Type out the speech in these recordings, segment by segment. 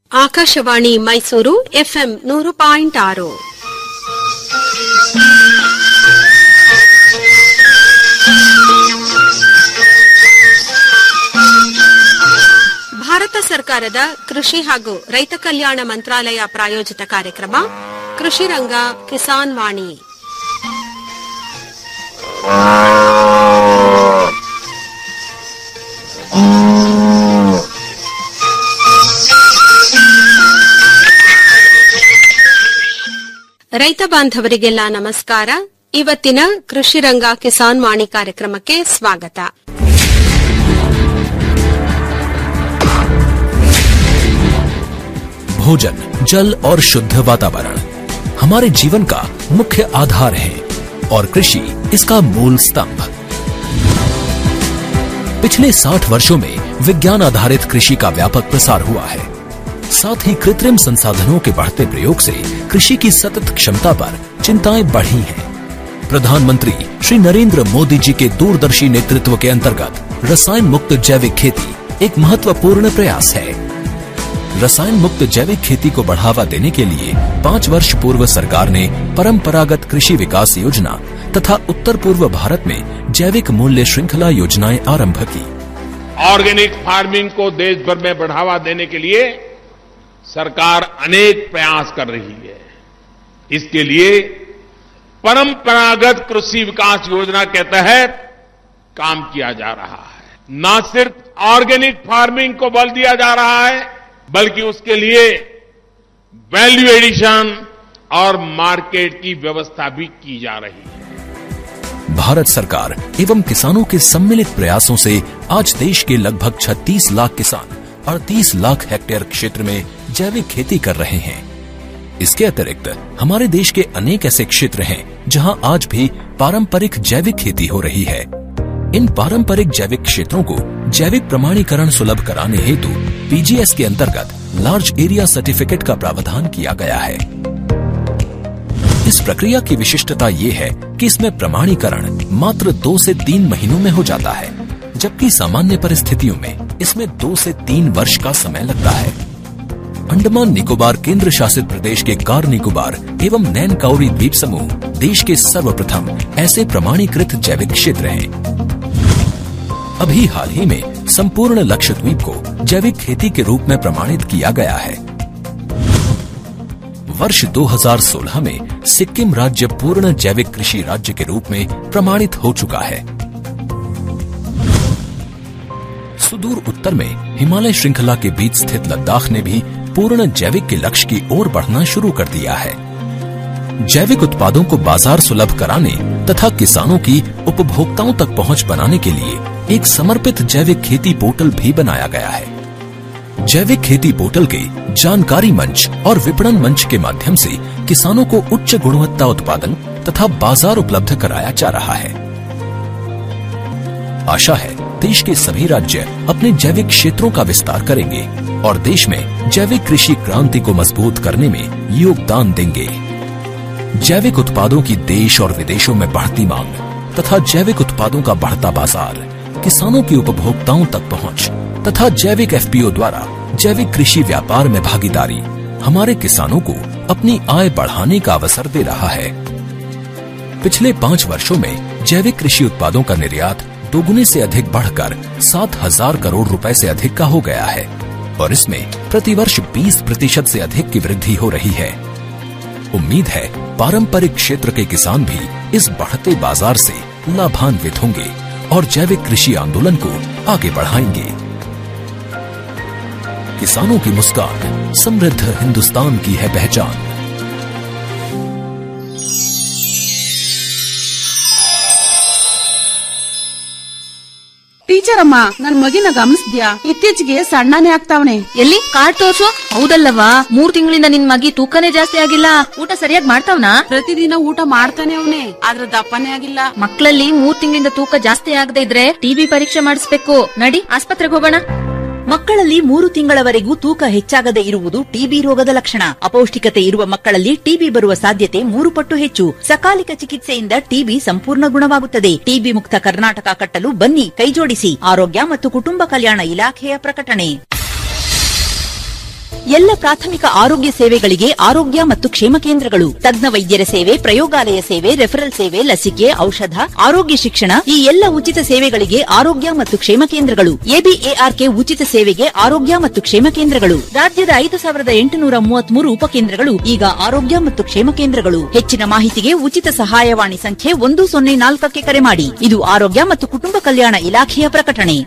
Akashvani Mysuru FM ನೂರು point ಆರು ಭಾರತ ಸರ್ಕಾರದ ಕೃಷಿ ಹಾಗೂ ರೈತ ಕಲ್ಯಾಣ ಮಂತ್ರಾಲಯ ಪ್ರಾಯೋಜಿತ ಕಾರ್ಯಕ್ರಮ ಕೃಷಿ ರಂಗ ಕಿಸಾನ್ ವಾಣಿ ರೈತ ಬಾಂಧವರಿಗೆಲ್ಲ ನಮಸ್ಕಾರ ಇವತ್ತಿನ ಕೃಷಿ ರಂಗ ಕಿಸಾನ್ ವಾಣಿ ಕಾರ್ಯಕ್ರಮಕ್ಕೆ ಸ್ವಾಗತ भोजन जल और शुद्ध वातावरण हमारे जीवन का मुख्य आधार है और कृषि इसका मूल स्तंभ पिछले 60 वर्षों में विज्ञान आधारित कृषि का व्यापक प्रसार हुआ है साथ ही कृत्रिम संसाधनों के बढ़ते प्रयोग से कृषि की सतत क्षमता पर चिंताएं बढ़ी हैं प्रधानमंत्री श्री नरेंद्र मोदी जी के दूरदर्शी नेतृत्व के अंतर्गत रसायन मुक्त जैविक खेती एक महत्वपूर्ण प्रयास है रसायन मुक्त जैविक खेती को बढ़ावा देने के लिए पाँच वर्ष पूर्व सरकार ने परंपरागत कृषि विकास योजना तथा उत्तर पूर्व भारत में जैविक मूल्य श्रृंखला योजनाएं आरंभ की ऑर्गेनिक फार्मिंग को देश भर में बढ़ावा देने के लिए सरकार अनेक प्रयास कर रही है इसके लिए परंपरागत कृषि विकास योजना के तहत काम किया जा रहा है न सिर्फ ऑर्गेनिक फार्मिंग को बल दिया जा रहा है बल्कि उसके लिए वैल्यू एडिशन और मार्केट की व्यवस्था भी की जा रही है भारत सरकार एवं किसानों के सम्मिलित प्रयासों से आज देश के लगभग 36 लाख किसान 38 लाख हेक्टेयर क्षेत्र में जैविक खेती कर रहे हैं इसके अतिरिक्त हमारे देश के अनेक ऐसे क्षेत्र हैं जहां आज भी पारंपरिक जैविक खेती हो रही है इन पारंपरिक जैविक क्षेत्रों को जैविक प्रमाणीकरण सुलभ कराने हेतु पीजीएस के अंतर्गत लार्ज एरिया सर्टिफिकेट का प्रावधान किया गया है इस प्रक्रिया की विशिष्टता ये है कि इसमें प्रमाणीकरण मात्र दो से तीन महीनों में हो जाता है जबकि सामान्य परिस्थितियों में इसमें दो से तीन वर्ष का समय लगता है अंडमान निकोबार केंद्र शासित प्रदेश के कार निकोबार एवं नैन काउरी द्वीप समूह देश के सर्वप्रथम ऐसे प्रमाणीकृत जैविक क्षेत्र हैं अभी हाल ही में संपूर्ण लक्षद्वीप को जैविक खेती के रूप में प्रमाणित किया गया है वर्ष 2016 में सिक्किम राज्य पूर्ण जैविक कृषि राज्य के रूप में प्रमाणित हो चुका है सुदूर उत्तर में हिमालय श्रृंखला के बीच स्थित लद्दाख ने भी पूर्ण जैविक के लक्ष्य की ओर बढ़ना शुरू कर दिया है जैविक उत्पादों को बाजार सुलभ कराने तथा किसानों की उपभोक्ताओं तक पहुंच बनाने के लिए एक समर्पित जैविक खेती पोर्टल भी बनाया गया है जैविक खेती पोर्टल के जानकारी मंच और विपणन मंच के माध्यम से किसानों को उच्च गुणवत्ता उत्पादन तथा बाजार उपलब्ध कराया जा रहा है आशा है देश के सभी राज्य अपने जैविक क्षेत्रों का विस्तार करेंगे और देश में जैविक कृषि क्रांति को मजबूत करने में योगदान देंगे जैविक उत्पादों की देश और विदेशों में बढ़ती मांग तथा जैविक उत्पादों का बढ़ता बाजार किसानों की उपभोक्ताओं तक पहुंच तथा जैविक एफपीओ द्वारा जैविक कृषि व्यापार में भागीदारी हमारे किसानों को अपनी आय बढ़ाने का अवसर दे रहा है पिछले पाँच वर्षों में जैविक कृषि उत्पादों का निर्यात दोगुने से अधिक बढ़कर सात हजार करोड़ रुपए से अधिक का हो गया है और इसमें प्रतिवर्ष 20 प्रतिशत से अधिक की वृद्धि हो रही है उम्मीद है पारंपरिक क्षेत्र के किसान भी इस बढ़ते बाजार से लाभान्वित होंगे और जैविक कृषि आंदोलन को आगे बढ़ाएंगे किसानों की मुस्कान समृद्ध हिंदुस्तान की है पहचान ಟೀಚರ್ ಅಮ್ಮ ನನ್ ಮಗಿನ ಗಮನಿಸ್ದ್ಯಾ ಇತ್ತೀಚೆಗೆ ಸಣ್ಣನೇ ಆಗ್ತಾವನೆ ಎಲ್ಲಿ ಕಾರ್ಡ್ ತೋರ್ಸು ಹೌದಲ್ಲವಾ ಮೂರ್ ತಿಂಗಳಿಂದ ನಿನ್ ಮಗಿ ತೂಕನೇ ಜಾಸ್ತಿ ಆಗಿಲ್ಲ ಊಟ ಸರಿಯಾಗಿ ಮಾಡ್ತಾವ್ನಾ ಪ್ರತಿದಿನ ಊಟ ಮಾಡ್ತಾನೆ ಅವನೇ ಆದ್ರ ದಪ್ಪನೇ ಆಗಿಲ್ಲ ಮಕ್ಕಳಲ್ಲಿ ಮೂರ್ ತಿಂಗಳಿಂದ ತೂಕ ಜಾಸ್ತಿ ಆಗದೆ ಇದ್ರೆ ಟಿಬಿ ಪರೀಕ್ಷೆ ಮಾಡಿಸ್ಬೇಕು ನಡಿ ಆಸ್ಪತ್ರೆಗೆ ಹೋಗೋಣ ಮಕ್ಕಳಲ್ಲಿ ಮೂರು ತಿಂಗಳವರೆಗೂ ತೂಕ ಹೆಚ್ಚಾಗದೆ ಇರುವುದು ಟಿಬಿ ರೋಗದ ಲಕ್ಷಣ ಅಪೌಷ್ಟಿಕತೆ ಇರುವ ಮಕ್ಕಳಲ್ಲಿ ಟಿಬಿ ಬರುವ ಸಾಧ್ಯತೆ ಮೂರು ಪಟ್ಟು ಹೆಚ್ಚು ಸಕಾಲಿಕ ಚಿಕಿತ್ಸೆಯಿಂದ ಟಿಬಿ ಸಂಪೂರ್ಣ ಗುಣವಾಗುತ್ತದೆ ಟಿಬಿ ಮುಕ್ತ ಕರ್ನಾಟಕ ಕಟ್ಟಲು ಬನ್ನಿ ಕೈಜೋಡಿಸಿ ಆರೋಗ್ಯ ಮತ್ತು ಕುಟುಂಬ ಕಲ್ಯಾಣ ಇಲಾಖೆಯ ಪ್ರಕಟಣೆ ಎಲ್ಲ ಪ್ರಾಥಮಿಕ ಆರೋಗ್ಯ ಸೇವೆಗಳಿಗೆ ಆರೋಗ್ಯ ಮತ್ತು ಕ್ಷೇಮ ಕೇಂದ್ರಗಳು ತಜ್ಞ ವೈದ್ಯರ ಸೇವೆ ಪ್ರಯೋಗಾಲಯ ಸೇವೆ ರೆಫರಲ್ ಸೇವೆ ಲಸಿಕೆ ಔಷಧ ಆರೋಗ್ಯ ಶಿಕ್ಷಣ ಈ ಎಲ್ಲ ಉಚಿತ ಸೇವೆಗಳಿಗೆ ಆರೋಗ್ಯ ಮತ್ತು ಕ್ಷೇಮ ಕೇಂದ್ರಗಳು ಎಬಿಎಆರ್ಕೆ ಉಚಿತ ಸೇವೆಗೆ ಆರೋಗ್ಯ ಮತ್ತು ಕ್ಷೇಮ ಕೇಂದ್ರಗಳು ರಾಜ್ಯದ ಐದು ಸಾವಿರದ ಎಂಟುನೂರ ಮೂವತ್ಮೂರು ಉಪಕೇಂದ್ರಗಳು ಈಗ ಆರೋಗ್ಯ ಮತ್ತು ಕ್ಷೇಮ ಕೇಂದ್ರಗಳು ಹೆಚ್ಚಿನ ಮಾಹಿತಿಗೆ ಉಚಿತ ಸಹಾಯವಾಣಿ ಸಂಖ್ಯೆ ಒಂದು ಸೊನ್ನೆ ನಾಲ್ಕಕ್ಕೆ ಕರೆ ಮಾಡಿ ಇದು ಆರೋಗ್ಯ ಮತ್ತು ಕುಟುಂಬ ಕಲ್ಯಾಣ ಇಲಾಖೆಯ ಪ್ರಕಟಣೆ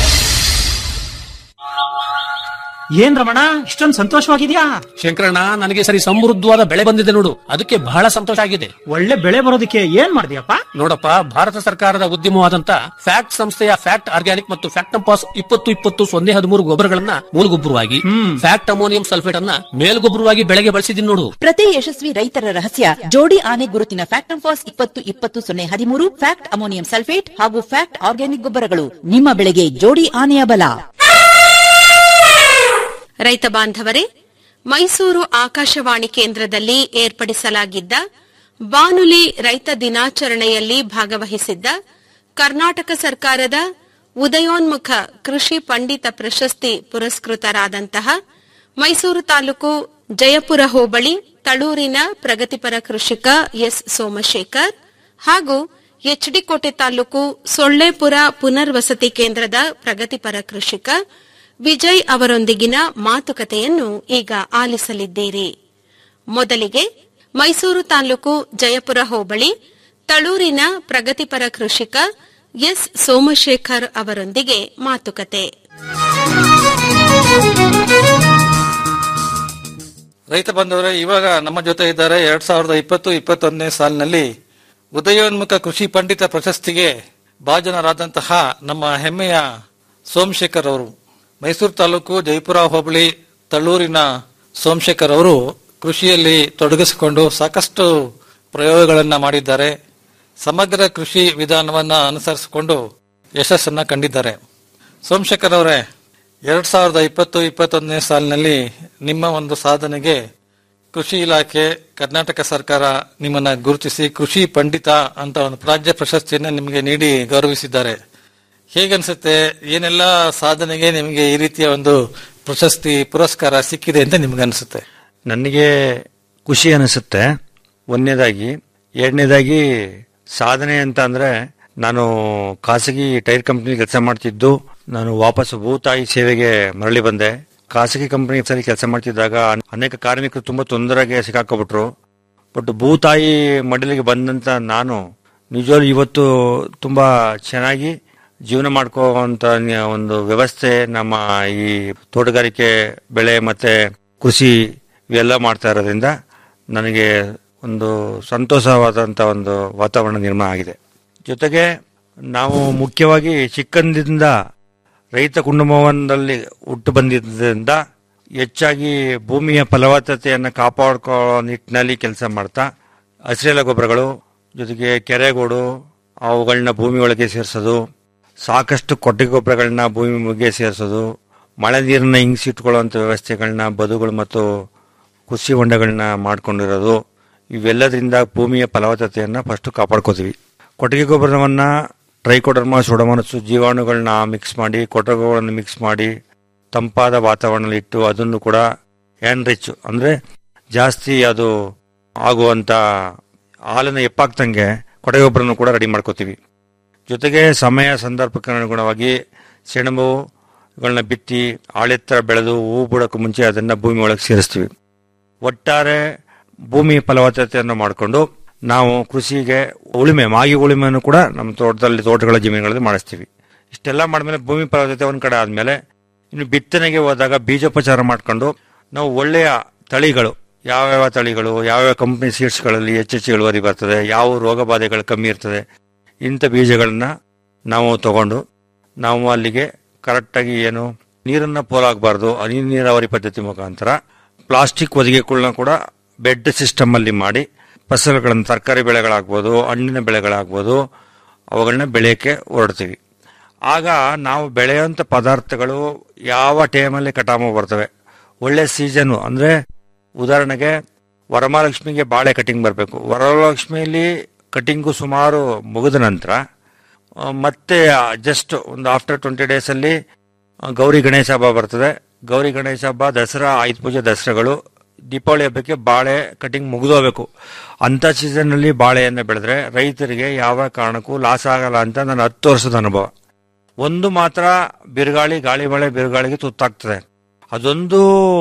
ಏನ್ ರಮಣ ಇಷ್ಟೊಂದು ಸಂತೋಷವಾಗಿದ್ಯಾ ಶಂಕರಣ್ಣ ನನಗೆ ಸರಿ ಸಮೃದ್ಧವಾದ ಬೆಳೆ ಬಂದಿದೆ ನೋಡು ಅದಕ್ಕೆ ಬಹಳ ಸಂತೋಷ ಆಗಿದೆ ಒಳ್ಳೆ ಬೆಳೆ ಬರೋದಕ್ಕೆ ಏನ್ ಮಾಡಿದ್ಯಪ್ಪ ನೋಡಪ್ಪ ಭಾರತ ಸರ್ಕಾರದ ಉದ್ಯಮವಾದಂತ ಫ್ಯಾಕ್ಟ್ ಸಂಸ್ಥೆಯ ಫ್ಯಾಕ್ಟ್ ಆರ್ಗ್ಯಾನಿಕ್ ಮತ್ತು ಫ್ಯಾಕ್ಟಂಪಾಸ್ ಇಪ್ಪತ್ತು ಇಪ್ಪತ್ತು ಸೊನ್ನೆ ಹದಿಮೂರು ಗೊಬ್ಬರಗಳನ್ನ ಮೂಲಗೊಬ್ಬರವಾಗಿ ಫ್ಯಾಕ್ಟ್ ಅಮೋನಿಯಂ ಸಲ್ಫೇಟ್ ಅನ್ನ ಮೇಲ್ಗೊಬ್ಬರವಾಗಿ ಬೆಳೆಗೆ ಬಳಸಿದೀನಿ ನೋಡು ಪ್ರತಿ ಯಶಸ್ವಿ ರೈತರ ರಹಸ್ಯ ಜೋಡಿ ಆನೆ ಗುರುತಿನ ಫ್ಯಾಕ್ಟಂಫಾಸ್ ಇಪ್ಪತ್ತು ಇಪ್ಪತ್ತು ಸೊನ್ನೆ ಹದಿಮೂರು ಫ್ಯಾಕ್ಟ್ ಅಮೋನಿಯಂ ಸಲ್ಫೇಟ್ ಹಾಗೂ ಫ್ಯಾಕ್ಟ್ ಆರ್ಗ್ಯಾನಿಕ್ ಗೊಬ್ಬರಗಳು ನಿಮ್ಮ ಬೆಳೆಗೆ ಜೋಡಿ ಆನೆಯ ಬಲ ರೈತ ಬಾಂಧವರೇ ಮೈಸೂರು ಆಕಾಶವಾಣಿ ಕೇಂದ್ರದಲ್ಲಿ ಏರ್ಪಡಿಸಲಾಗಿದ್ದ ಬಾನುಲಿ ರೈತ ದಿನಾಚರಣೆಯಲ್ಲಿ ಭಾಗವಹಿಸಿದ್ದ ಕರ್ನಾಟಕ ಸರ್ಕಾರದ ಉದಯೋನ್ಮುಖ ಕೃಷಿ ಪಂಡಿತ ಪ್ರಶಸ್ತಿ ಪುರಸ್ಕೃತರಾದಂತಹ ಮೈಸೂರು ತಾಲೂಕು ಜಯಪುರ ಹೋಬಳಿ ತಳೂರಿನ ಪ್ರಗತಿಪರ ಕೃಷಿಕ ಎಸ್ ಸೋಮಶೇಖರ್ ಹಾಗೂ ಎಚ್ಡಿಕೋಟೆ ತಾಲೂಕು ಸೊಳ್ಳೆಪುರ ಪುನರ್ವಸತಿ ಕೇಂದ್ರದ ಪ್ರಗತಿಪರ ಕೃಷಿಕ ವಿಜಯ್ ಅವರೊಂದಿಗಿನ ಮಾತುಕತೆಯನ್ನು ಈಗ ಆಲಿಸಲಿದ್ದೀರಿ ಮೊದಲಿಗೆ ಮೈಸೂರು ತಾಲೂಕು ಜಯಪುರ ಹೋಬಳಿ ತಳೂರಿನ ಪ್ರಗತಿಪರ ಕೃಷಿಕ ಎಸ್ ಸೋಮಶೇಖರ್ ಅವರೊಂದಿಗೆ ಮಾತುಕತೆ ರೈತ ಬಂಧುವರೇ ಇವಾಗ ನಮ್ಮ ಜೊತೆ ಇದ್ದಾರೆ ಎರಡ್ ಸಾವಿರದ ಇಪ್ಪತ್ತು ಇಪ್ಪತ್ತೊಂದನೇ ಸಾಲಿನಲ್ಲಿ ಉದಯೋನ್ಮುಖ ಕೃಷಿ ಪಂಡಿತ ಪ್ರಶಸ್ತಿಗೆ ಭಾಜನರಾದಂತಹ ನಮ್ಮ ಹೆಮ್ಮೆಯ ಸೋಮಶೇಖರ್ ಅವರು ಮೈಸೂರು ತಾಲೂಕು ಜೈಪುರ ಹೋಬಳಿ ತಳ್ಳೂರಿನ ಸೋಮಶೇಖರ್ ಅವರು ಕೃಷಿಯಲ್ಲಿ ತೊಡಗಿಸಿಕೊಂಡು ಸಾಕಷ್ಟು ಪ್ರಯೋಗಗಳನ್ನ ಮಾಡಿದ್ದಾರೆ ಸಮಗ್ರ ಕೃಷಿ ವಿಧಾನವನ್ನ ಅನುಸರಿಸಿಕೊಂಡು ಯಶಸ್ಸನ್ನ ಕಂಡಿದ್ದಾರೆ ಸೋಮಶೇಖರ್ ಅವರೇ ಎರಡ್ ಸಾವಿರದ ಇಪ್ಪತ್ತು ಇಪ್ಪತ್ತೊಂದನೇ ಸಾಲಿನಲ್ಲಿ ನಿಮ್ಮ ಒಂದು ಸಾಧನೆಗೆ ಕೃಷಿ ಇಲಾಖೆ ಕರ್ನಾಟಕ ಸರ್ಕಾರ ನಿಮ್ಮನ್ನ ಗುರುತಿಸಿ ಕೃಷಿ ಪಂಡಿತ ಅಂತ ಒಂದು ರಾಜ್ಯ ಪ್ರಶಸ್ತಿಯನ್ನ ನಿಮಗೆ ನೀಡಿ ಗೌರವಿಸಿದ್ದಾರೆ ಹೇಗನ್ಸುತ್ತೆ ಏನೆಲ್ಲ ಸಾಧನೆಗೆ ನಿಮಗೆ ಈ ರೀತಿಯ ಒಂದು ಪ್ರಶಸ್ತಿ ಪುರಸ್ಕಾರ ಸಿಕ್ಕಿದೆ ಅಂತ ನಿಮ್ಗೆ ಅನ್ಸುತ್ತೆ ನನಗೆ ಖುಷಿ ಅನಿಸುತ್ತೆ ಒಂದನೇದಾಗಿ ಎರಡನೇದಾಗಿ ಸಾಧನೆ ಅಂತ ಅಂದ್ರೆ ನಾನು ಖಾಸಗಿ ಟೈರ್ ಕಂಪ್ನಿ ಕೆಲಸ ಮಾಡ್ತಿದ್ದು ನಾನು ವಾಪಸ್ ಭೂತಾಯಿ ಸೇವೆಗೆ ಮರಳಿ ಬಂದೆ ಖಾಸಗಿ ಕಂಪನಿ ಸರಿ ಕೆಲಸ ಮಾಡ್ತಿದ್ದಾಗ ಅನೇಕ ಕಾರ್ಮಿಕರು ತುಂಬಾ ತೊಂದರೆಗೆ ಸಿಕ್ಕಾಕೊಬಿಟ್ರು ಬಟ್ ಭೂತಾಯಿ ಮಡಲಿಗೆ ಬಂದಂತ ನಾನು ನಿಜವಾಗ್ಲೂ ಇವತ್ತು ತುಂಬಾ ಚೆನ್ನಾಗಿ ಜೀವನ ಮಾಡ್ಕೋವಂತ ಒಂದು ವ್ಯವಸ್ಥೆ ನಮ್ಮ ಈ ತೋಟಗಾರಿಕೆ ಬೆಳೆ ಮತ್ತೆ ಕೃಷಿ ಇವೆಲ್ಲ ಮಾಡ್ತಾ ಇರೋದ್ರಿಂದ ನನಗೆ ಒಂದು ಸಂತೋಷವಾದಂತ ಒಂದು ವಾತಾವರಣ ನಿರ್ಮಾಣ ಆಗಿದೆ ಜೊತೆಗೆ ನಾವು ಮುಖ್ಯವಾಗಿ ಚಿಕ್ಕಂದಿಂದ ರೈತ ಕುಟುಂಬವೊಂದಲ್ಲಿ ಹುಟ್ಟು ಬಂದಿದ್ದರಿಂದ ಹೆಚ್ಚಾಗಿ ಭೂಮಿಯ ಫಲವತ್ತತೆಯನ್ನು ಕಾಪಾಡ್ಕೊಳ್ಳೋ ನಿಟ್ಟಿನಲ್ಲಿ ಕೆಲಸ ಮಾಡ್ತಾ ಹಸಿರೆಲೆ ಗೊಬ್ಬರಗಳು ಜೊತೆಗೆ ಕೆರೆಗೋಡು ಅವುಗಳನ್ನ ಭೂಮಿ ಒಳಗೆ ಸೇರಿಸೋದು ಸಾಕಷ್ಟು ಕೊಟ್ಟಿಗೆ ಗೊಬ್ಬರಗಳನ್ನ ಭೂಮಿ ಮುಗ್ಗೆ ಸೇರಿಸೋದು ಮಳೆ ನೀರನ್ನ ಹಿಂಗಿಸಿಟ್ಕೊಳ್ಳುವಂಥ ವ್ಯವಸ್ಥೆಗಳನ್ನ ಬದುಗಳು ಮತ್ತು ಕೃಷಿ ಹೊಂಡಗಳನ್ನ ಮಾಡ್ಕೊಂಡಿರೋದು ಇವೆಲ್ಲದರಿಂದ ಭೂಮಿಯ ಫಲವತ್ತತೆಯನ್ನು ಫಸ್ಟ್ ಕಾಪಾಡ್ಕೋತೀವಿ ಕೊಟ್ಟಿಗೆ ಗೊಬ್ಬರವನ್ನ ಟ್ರೈಕೋಡರ್ಮಾ ಸುಡಮನಸ್ಸು ಜೀವಾಣುಗಳನ್ನ ಮಿಕ್ಸ್ ಮಾಡಿ ಕೊಟ್ಟಿಗೆಗಳನ್ನು ಮಿಕ್ಸ್ ಮಾಡಿ ತಂಪಾದ ವಾತಾವರಣದಲ್ಲಿ ಇಟ್ಟು ಅದನ್ನು ಕೂಡ ರಿಚ್ ಅಂದ್ರೆ ಜಾಸ್ತಿ ಅದು ಆಗುವಂತ ಹಾಲನ್ನು ಎಪ್ಪಾಗ್ತಂಗೆ ಕೊಟ್ಟಿಗೆ ಗೊಬ್ಬರನ್ನು ಕೂಡ ರೆಡಿ ಮಾಡ್ಕೋತೀವಿ ಜೊತೆಗೆ ಸಮಯ ಸಂದರ್ಭಕ್ಕೆ ಅನುಗುಣವಾಗಿ ಸೆಣಬುಗಳನ್ನ ಬಿತ್ತಿ ಆಳೆತ್ತರ ಬೆಳೆದು ಹೂ ಬಿಡೋಕೆ ಮುಂಚೆ ಅದನ್ನ ಭೂಮಿ ಒಳಗೆ ಸೇರಿಸ್ತೀವಿ ಒಟ್ಟಾರೆ ಭೂಮಿ ಫಲವತ್ತತೆಯನ್ನು ಮಾಡಿಕೊಂಡು ನಾವು ಕೃಷಿಗೆ ಉಳುಮೆ ಮಾಗಿ ಉಳುಮೆಯನ್ನು ಕೂಡ ನಮ್ಮ ತೋಟದಲ್ಲಿ ತೋಟಗಳ ಜಮೀನುಗಳಲ್ಲಿ ಮಾಡಿಸ್ತೀವಿ ಇಷ್ಟೆಲ್ಲ ಮಾಡಿದ್ಮೇಲೆ ಭೂಮಿ ಫಲವತ್ತತೆ ಒಂದ್ ಕಡೆ ಆದ್ಮೇಲೆ ಇನ್ನು ಬಿತ್ತನೆಗೆ ಹೋದಾಗ ಬೀಜೋಪಚಾರ ಮಾಡ್ಕೊಂಡು ನಾವು ಒಳ್ಳೆಯ ತಳಿಗಳು ಯಾವ್ಯಾವ ತಳಿಗಳು ಯಾವ್ಯಾವ ಕಂಪನಿ ಸೀಡ್ಸ್ಗಳಲ್ಲಿ ಹೆಚ್ಚೆಚ್ಚು ಇಳುವರಿ ಬರ್ತದೆ ಯಾವ ರೋಗ ಬಾಧೆಗಳು ಕಮ್ಮಿ ಇರ್ತದೆ ಇಂಥ ಬೀಜಗಳನ್ನ ನಾವು ತಗೊಂಡು ನಾವು ಅಲ್ಲಿಗೆ ಕರೆಕ್ಟಾಗಿ ಏನು ನೀರನ್ನ ಪೋಲಾಗಬಾರ್ದು ಹನಿ ನೀರಾವರಿ ಪದ್ಧತಿ ಮುಖಾಂತರ ಪ್ಲಾಸ್ಟಿಕ್ ಹೊದಿಗೆಗಳನ್ನ ಕೂಡ ಬೆಡ್ ಸಿಸ್ಟಮ್ ಅಲ್ಲಿ ಮಾಡಿ ಫಸಲುಗಳನ್ನು ತರಕಾರಿ ಬೆಳೆಗಳಾಗ್ಬೋದು ಹಣ್ಣಿನ ಬೆಳೆಗಳಾಗ್ಬೋದು ಅವುಗಳನ್ನ ಬೆಳೆಯಕ್ಕೆ ಹೊರಡ್ತೀವಿ ಆಗ ನಾವು ಬೆಳೆಯುವಂಥ ಪದಾರ್ಥಗಳು ಯಾವ ಟೈಮಲ್ಲಿ ಕಟಾವು ಬರ್ತವೆ ಒಳ್ಳೆ ಸೀಸನ್ ಅಂದ್ರೆ ಉದಾಹರಣೆಗೆ ವರಮಹಾಲಕ್ಷ್ಮಿಗೆ ಬಾಳೆ ಕಟಿಂಗ್ ಬರಬೇಕು ವರಮಹಾಲಕ್ಷ್ಮಿಯಲ್ಲಿ ಕಟಿಂಗು ಸುಮಾರು ಮುಗಿದ ನಂತರ ಆ, ಮತ್ತೆ ಜಸ್ಟ್ ಒಂದು ಆಫ್ಟರ್ ಟ್ವೆಂಟಿ ಡೇಸ್ ಅಲ್ಲಿ ಆ, ಗೌರಿ ಗಣೇಶ ಹಬ್ಬ ಬರ್ತದೆ ಗೌರಿ ಗಣೇಶ ಹಬ್ಬ ದಸರಾ ಆಯುಧ ಪೂಜೆ ದಸರಾಗಳು ದೀಪಾವಳಿ ಹಬ್ಬಕ್ಕೆ ಬಾಳೆ ಕಟಿಂಗ್ ಮುಗಿದೋಗ್ಬೇಕು ಅಂತ ಸೀಸನ್ ಅಲ್ಲಿ ಬಾಳೆಯನ್ನು ಬೆಳೆದ್ರೆ ರೈತರಿಗೆ ಯಾವ ಕಾರಣಕ್ಕೂ ಲಾಸ್ ಆಗಲ್ಲ ಅಂತ ನನ್ನ ಹತ್ತು ವರ್ಷದ ಅನುಭವ ಒಂದು ಮಾತ್ರ ಬಿರುಗಾಳಿ ಗಾಳಿ ಮಳೆ ಬಿರುಗಾಳಿಗೆ ತುತ್ತಾಗ್ತದೆ ಅದೊಂದು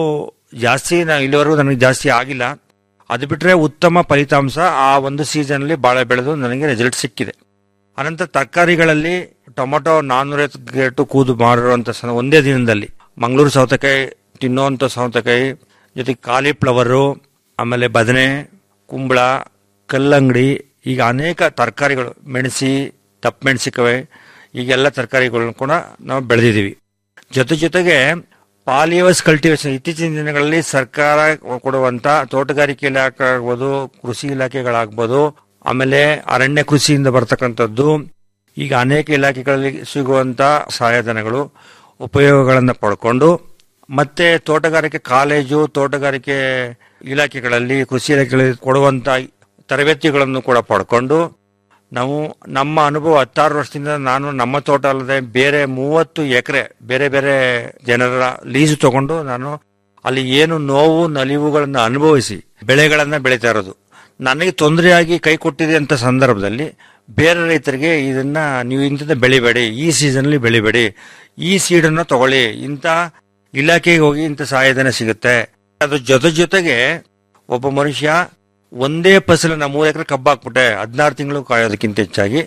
ಜಾಸ್ತಿ ನಾ ಇಲ್ಲಿವರೆಗೂ ನನಗೆ ಜಾಸ್ತಿ ಆಗಿಲ್ಲ ಅದು ಬಿಟ್ರೆ ಉತ್ತಮ ಫಲಿತಾಂಶ ಆ ಒಂದು ಸೀಸನ್ ಅಲ್ಲಿ ಬಾಳೆ ಬೆಳೆದು ನನಗೆ ರಿಸಲ್ಟ್ ಸಿಕ್ಕಿದೆ ಅನಂತರ ತರಕಾರಿಗಳಲ್ಲಿ ಟೊಮೊಟೊ ನಾನ್ನೂರೈವತ್ತು ಗೇಟು ಕೂದು ಮಾರುವಂತ ಸ- ಒಂದೇ ದಿನದಲ್ಲಿ ಮಂಗಳೂರು ಸೌತೆಕಾಯಿ ತಿನ್ನುವಂಥ ಸೌತೆಕಾಯಿ ಜೊತೆಗೆ ಕಾಲಿಫ್ಲವರು ಆಮೇಲೆ ಬದನೆ ಕುಂಬಳ ಕಲ್ಲಂಗಡಿ ಈಗ ಅನೇಕ ತರಕಾರಿಗಳು ಮೆಣಸಿ ದಪ್ಪ ಮೆಣಸಿಕಾಯಿ ಈಗೆಲ್ಲ ತರಕಾರಿಗಳನ್ನ ಕೂಡ ನಾವು ಬೆಳೆದಿದ್ದೀವಿ ಜೊತೆ ಜೊತೆಗೆ ಪಾಲಿಯೋಸ್ ಕಲ್ಟಿವೇಶನ್ ಇತ್ತೀಚಿನ ದಿನಗಳಲ್ಲಿ ಸರ್ಕಾರ ಕೊಡುವಂತ ತೋಟಗಾರಿಕೆ ಇಲಾಖೆ ಆಗ್ಬೋದು ಕೃಷಿ ಇಲಾಖೆಗಳಾಗ್ಬೋದು ಆಮೇಲೆ ಅರಣ್ಯ ಕೃಷಿಯಿಂದ ಬರ್ತಕ್ಕಂಥದ್ದು ಈಗ ಅನೇಕ ಇಲಾಖೆಗಳಲ್ಲಿ ಸಿಗುವಂತ ಸಹಾಯಧನಗಳು ಉಪಯೋಗಗಳನ್ನು ಪಡ್ಕೊಂಡು ಮತ್ತೆ ತೋಟಗಾರಿಕೆ ಕಾಲೇಜು ತೋಟಗಾರಿಕೆ ಇಲಾಖೆಗಳಲ್ಲಿ ಕೃಷಿ ಇಲಾಖೆಗಳಲ್ಲಿ ಕೊಡುವಂತ ತರಬೇತಿಗಳನ್ನು ಕೂಡ ಪಡ್ಕೊಂಡು ನಾವು ನಮ್ಮ ಅನುಭವ ಹತ್ತಾರು ವರ್ಷದಿಂದ ನಾನು ನಮ್ಮ ತೋಟ ಅಲ್ಲದೆ ಬೇರೆ ಮೂವತ್ತು ಎಕರೆ ಬೇರೆ ಬೇರೆ ಜನರ ಲೀಸು ತಗೊಂಡು ನಾನು ಅಲ್ಲಿ ಏನು ನೋವು ನಲಿವುಗಳನ್ನು ಅನುಭವಿಸಿ ಬೆಳೆಗಳನ್ನ ಬೆಳೀತಾ ಇರೋದು ನನಗೆ ತೊಂದರೆಯಾಗಿ ಕೈ ಕೊಟ್ಟಿದೆ ಅಂತ ಸಂದರ್ಭದಲ್ಲಿ ಬೇರೆ ರೈತರಿಗೆ ಇದನ್ನ ನೀವು ಇಂಥದ್ದು ಬೆಳಿಬೇಡಿ ಈ ಸೀಸನ್ಲಿ ಬೆಳಿಬೇಡಿ ಈ ಸೀಡನ್ನು ತಗೊಳ್ಳಿ ಇಂಥ ಇಲಾಖೆಗೆ ಹೋಗಿ ಇಂಥ ಸಹಾಯಧನ ಸಿಗುತ್ತೆ ಅದ್ರ ಜೊತೆ ಜೊತೆಗೆ ಒಬ್ಬ ಮನುಷ್ಯ ಒಂದೇ ಫಸಲನ್ನ ಮೂರು ಎಕರೆ ಕಬ್ಬು ಹಾಕ್ಬಿಟ್ಟೆ ಹದಿನಾರು ತಿಂಗಳು ಕಾಯೋದಕ್ಕಿಂತ ಹೆಚ್ಚಾಗಿ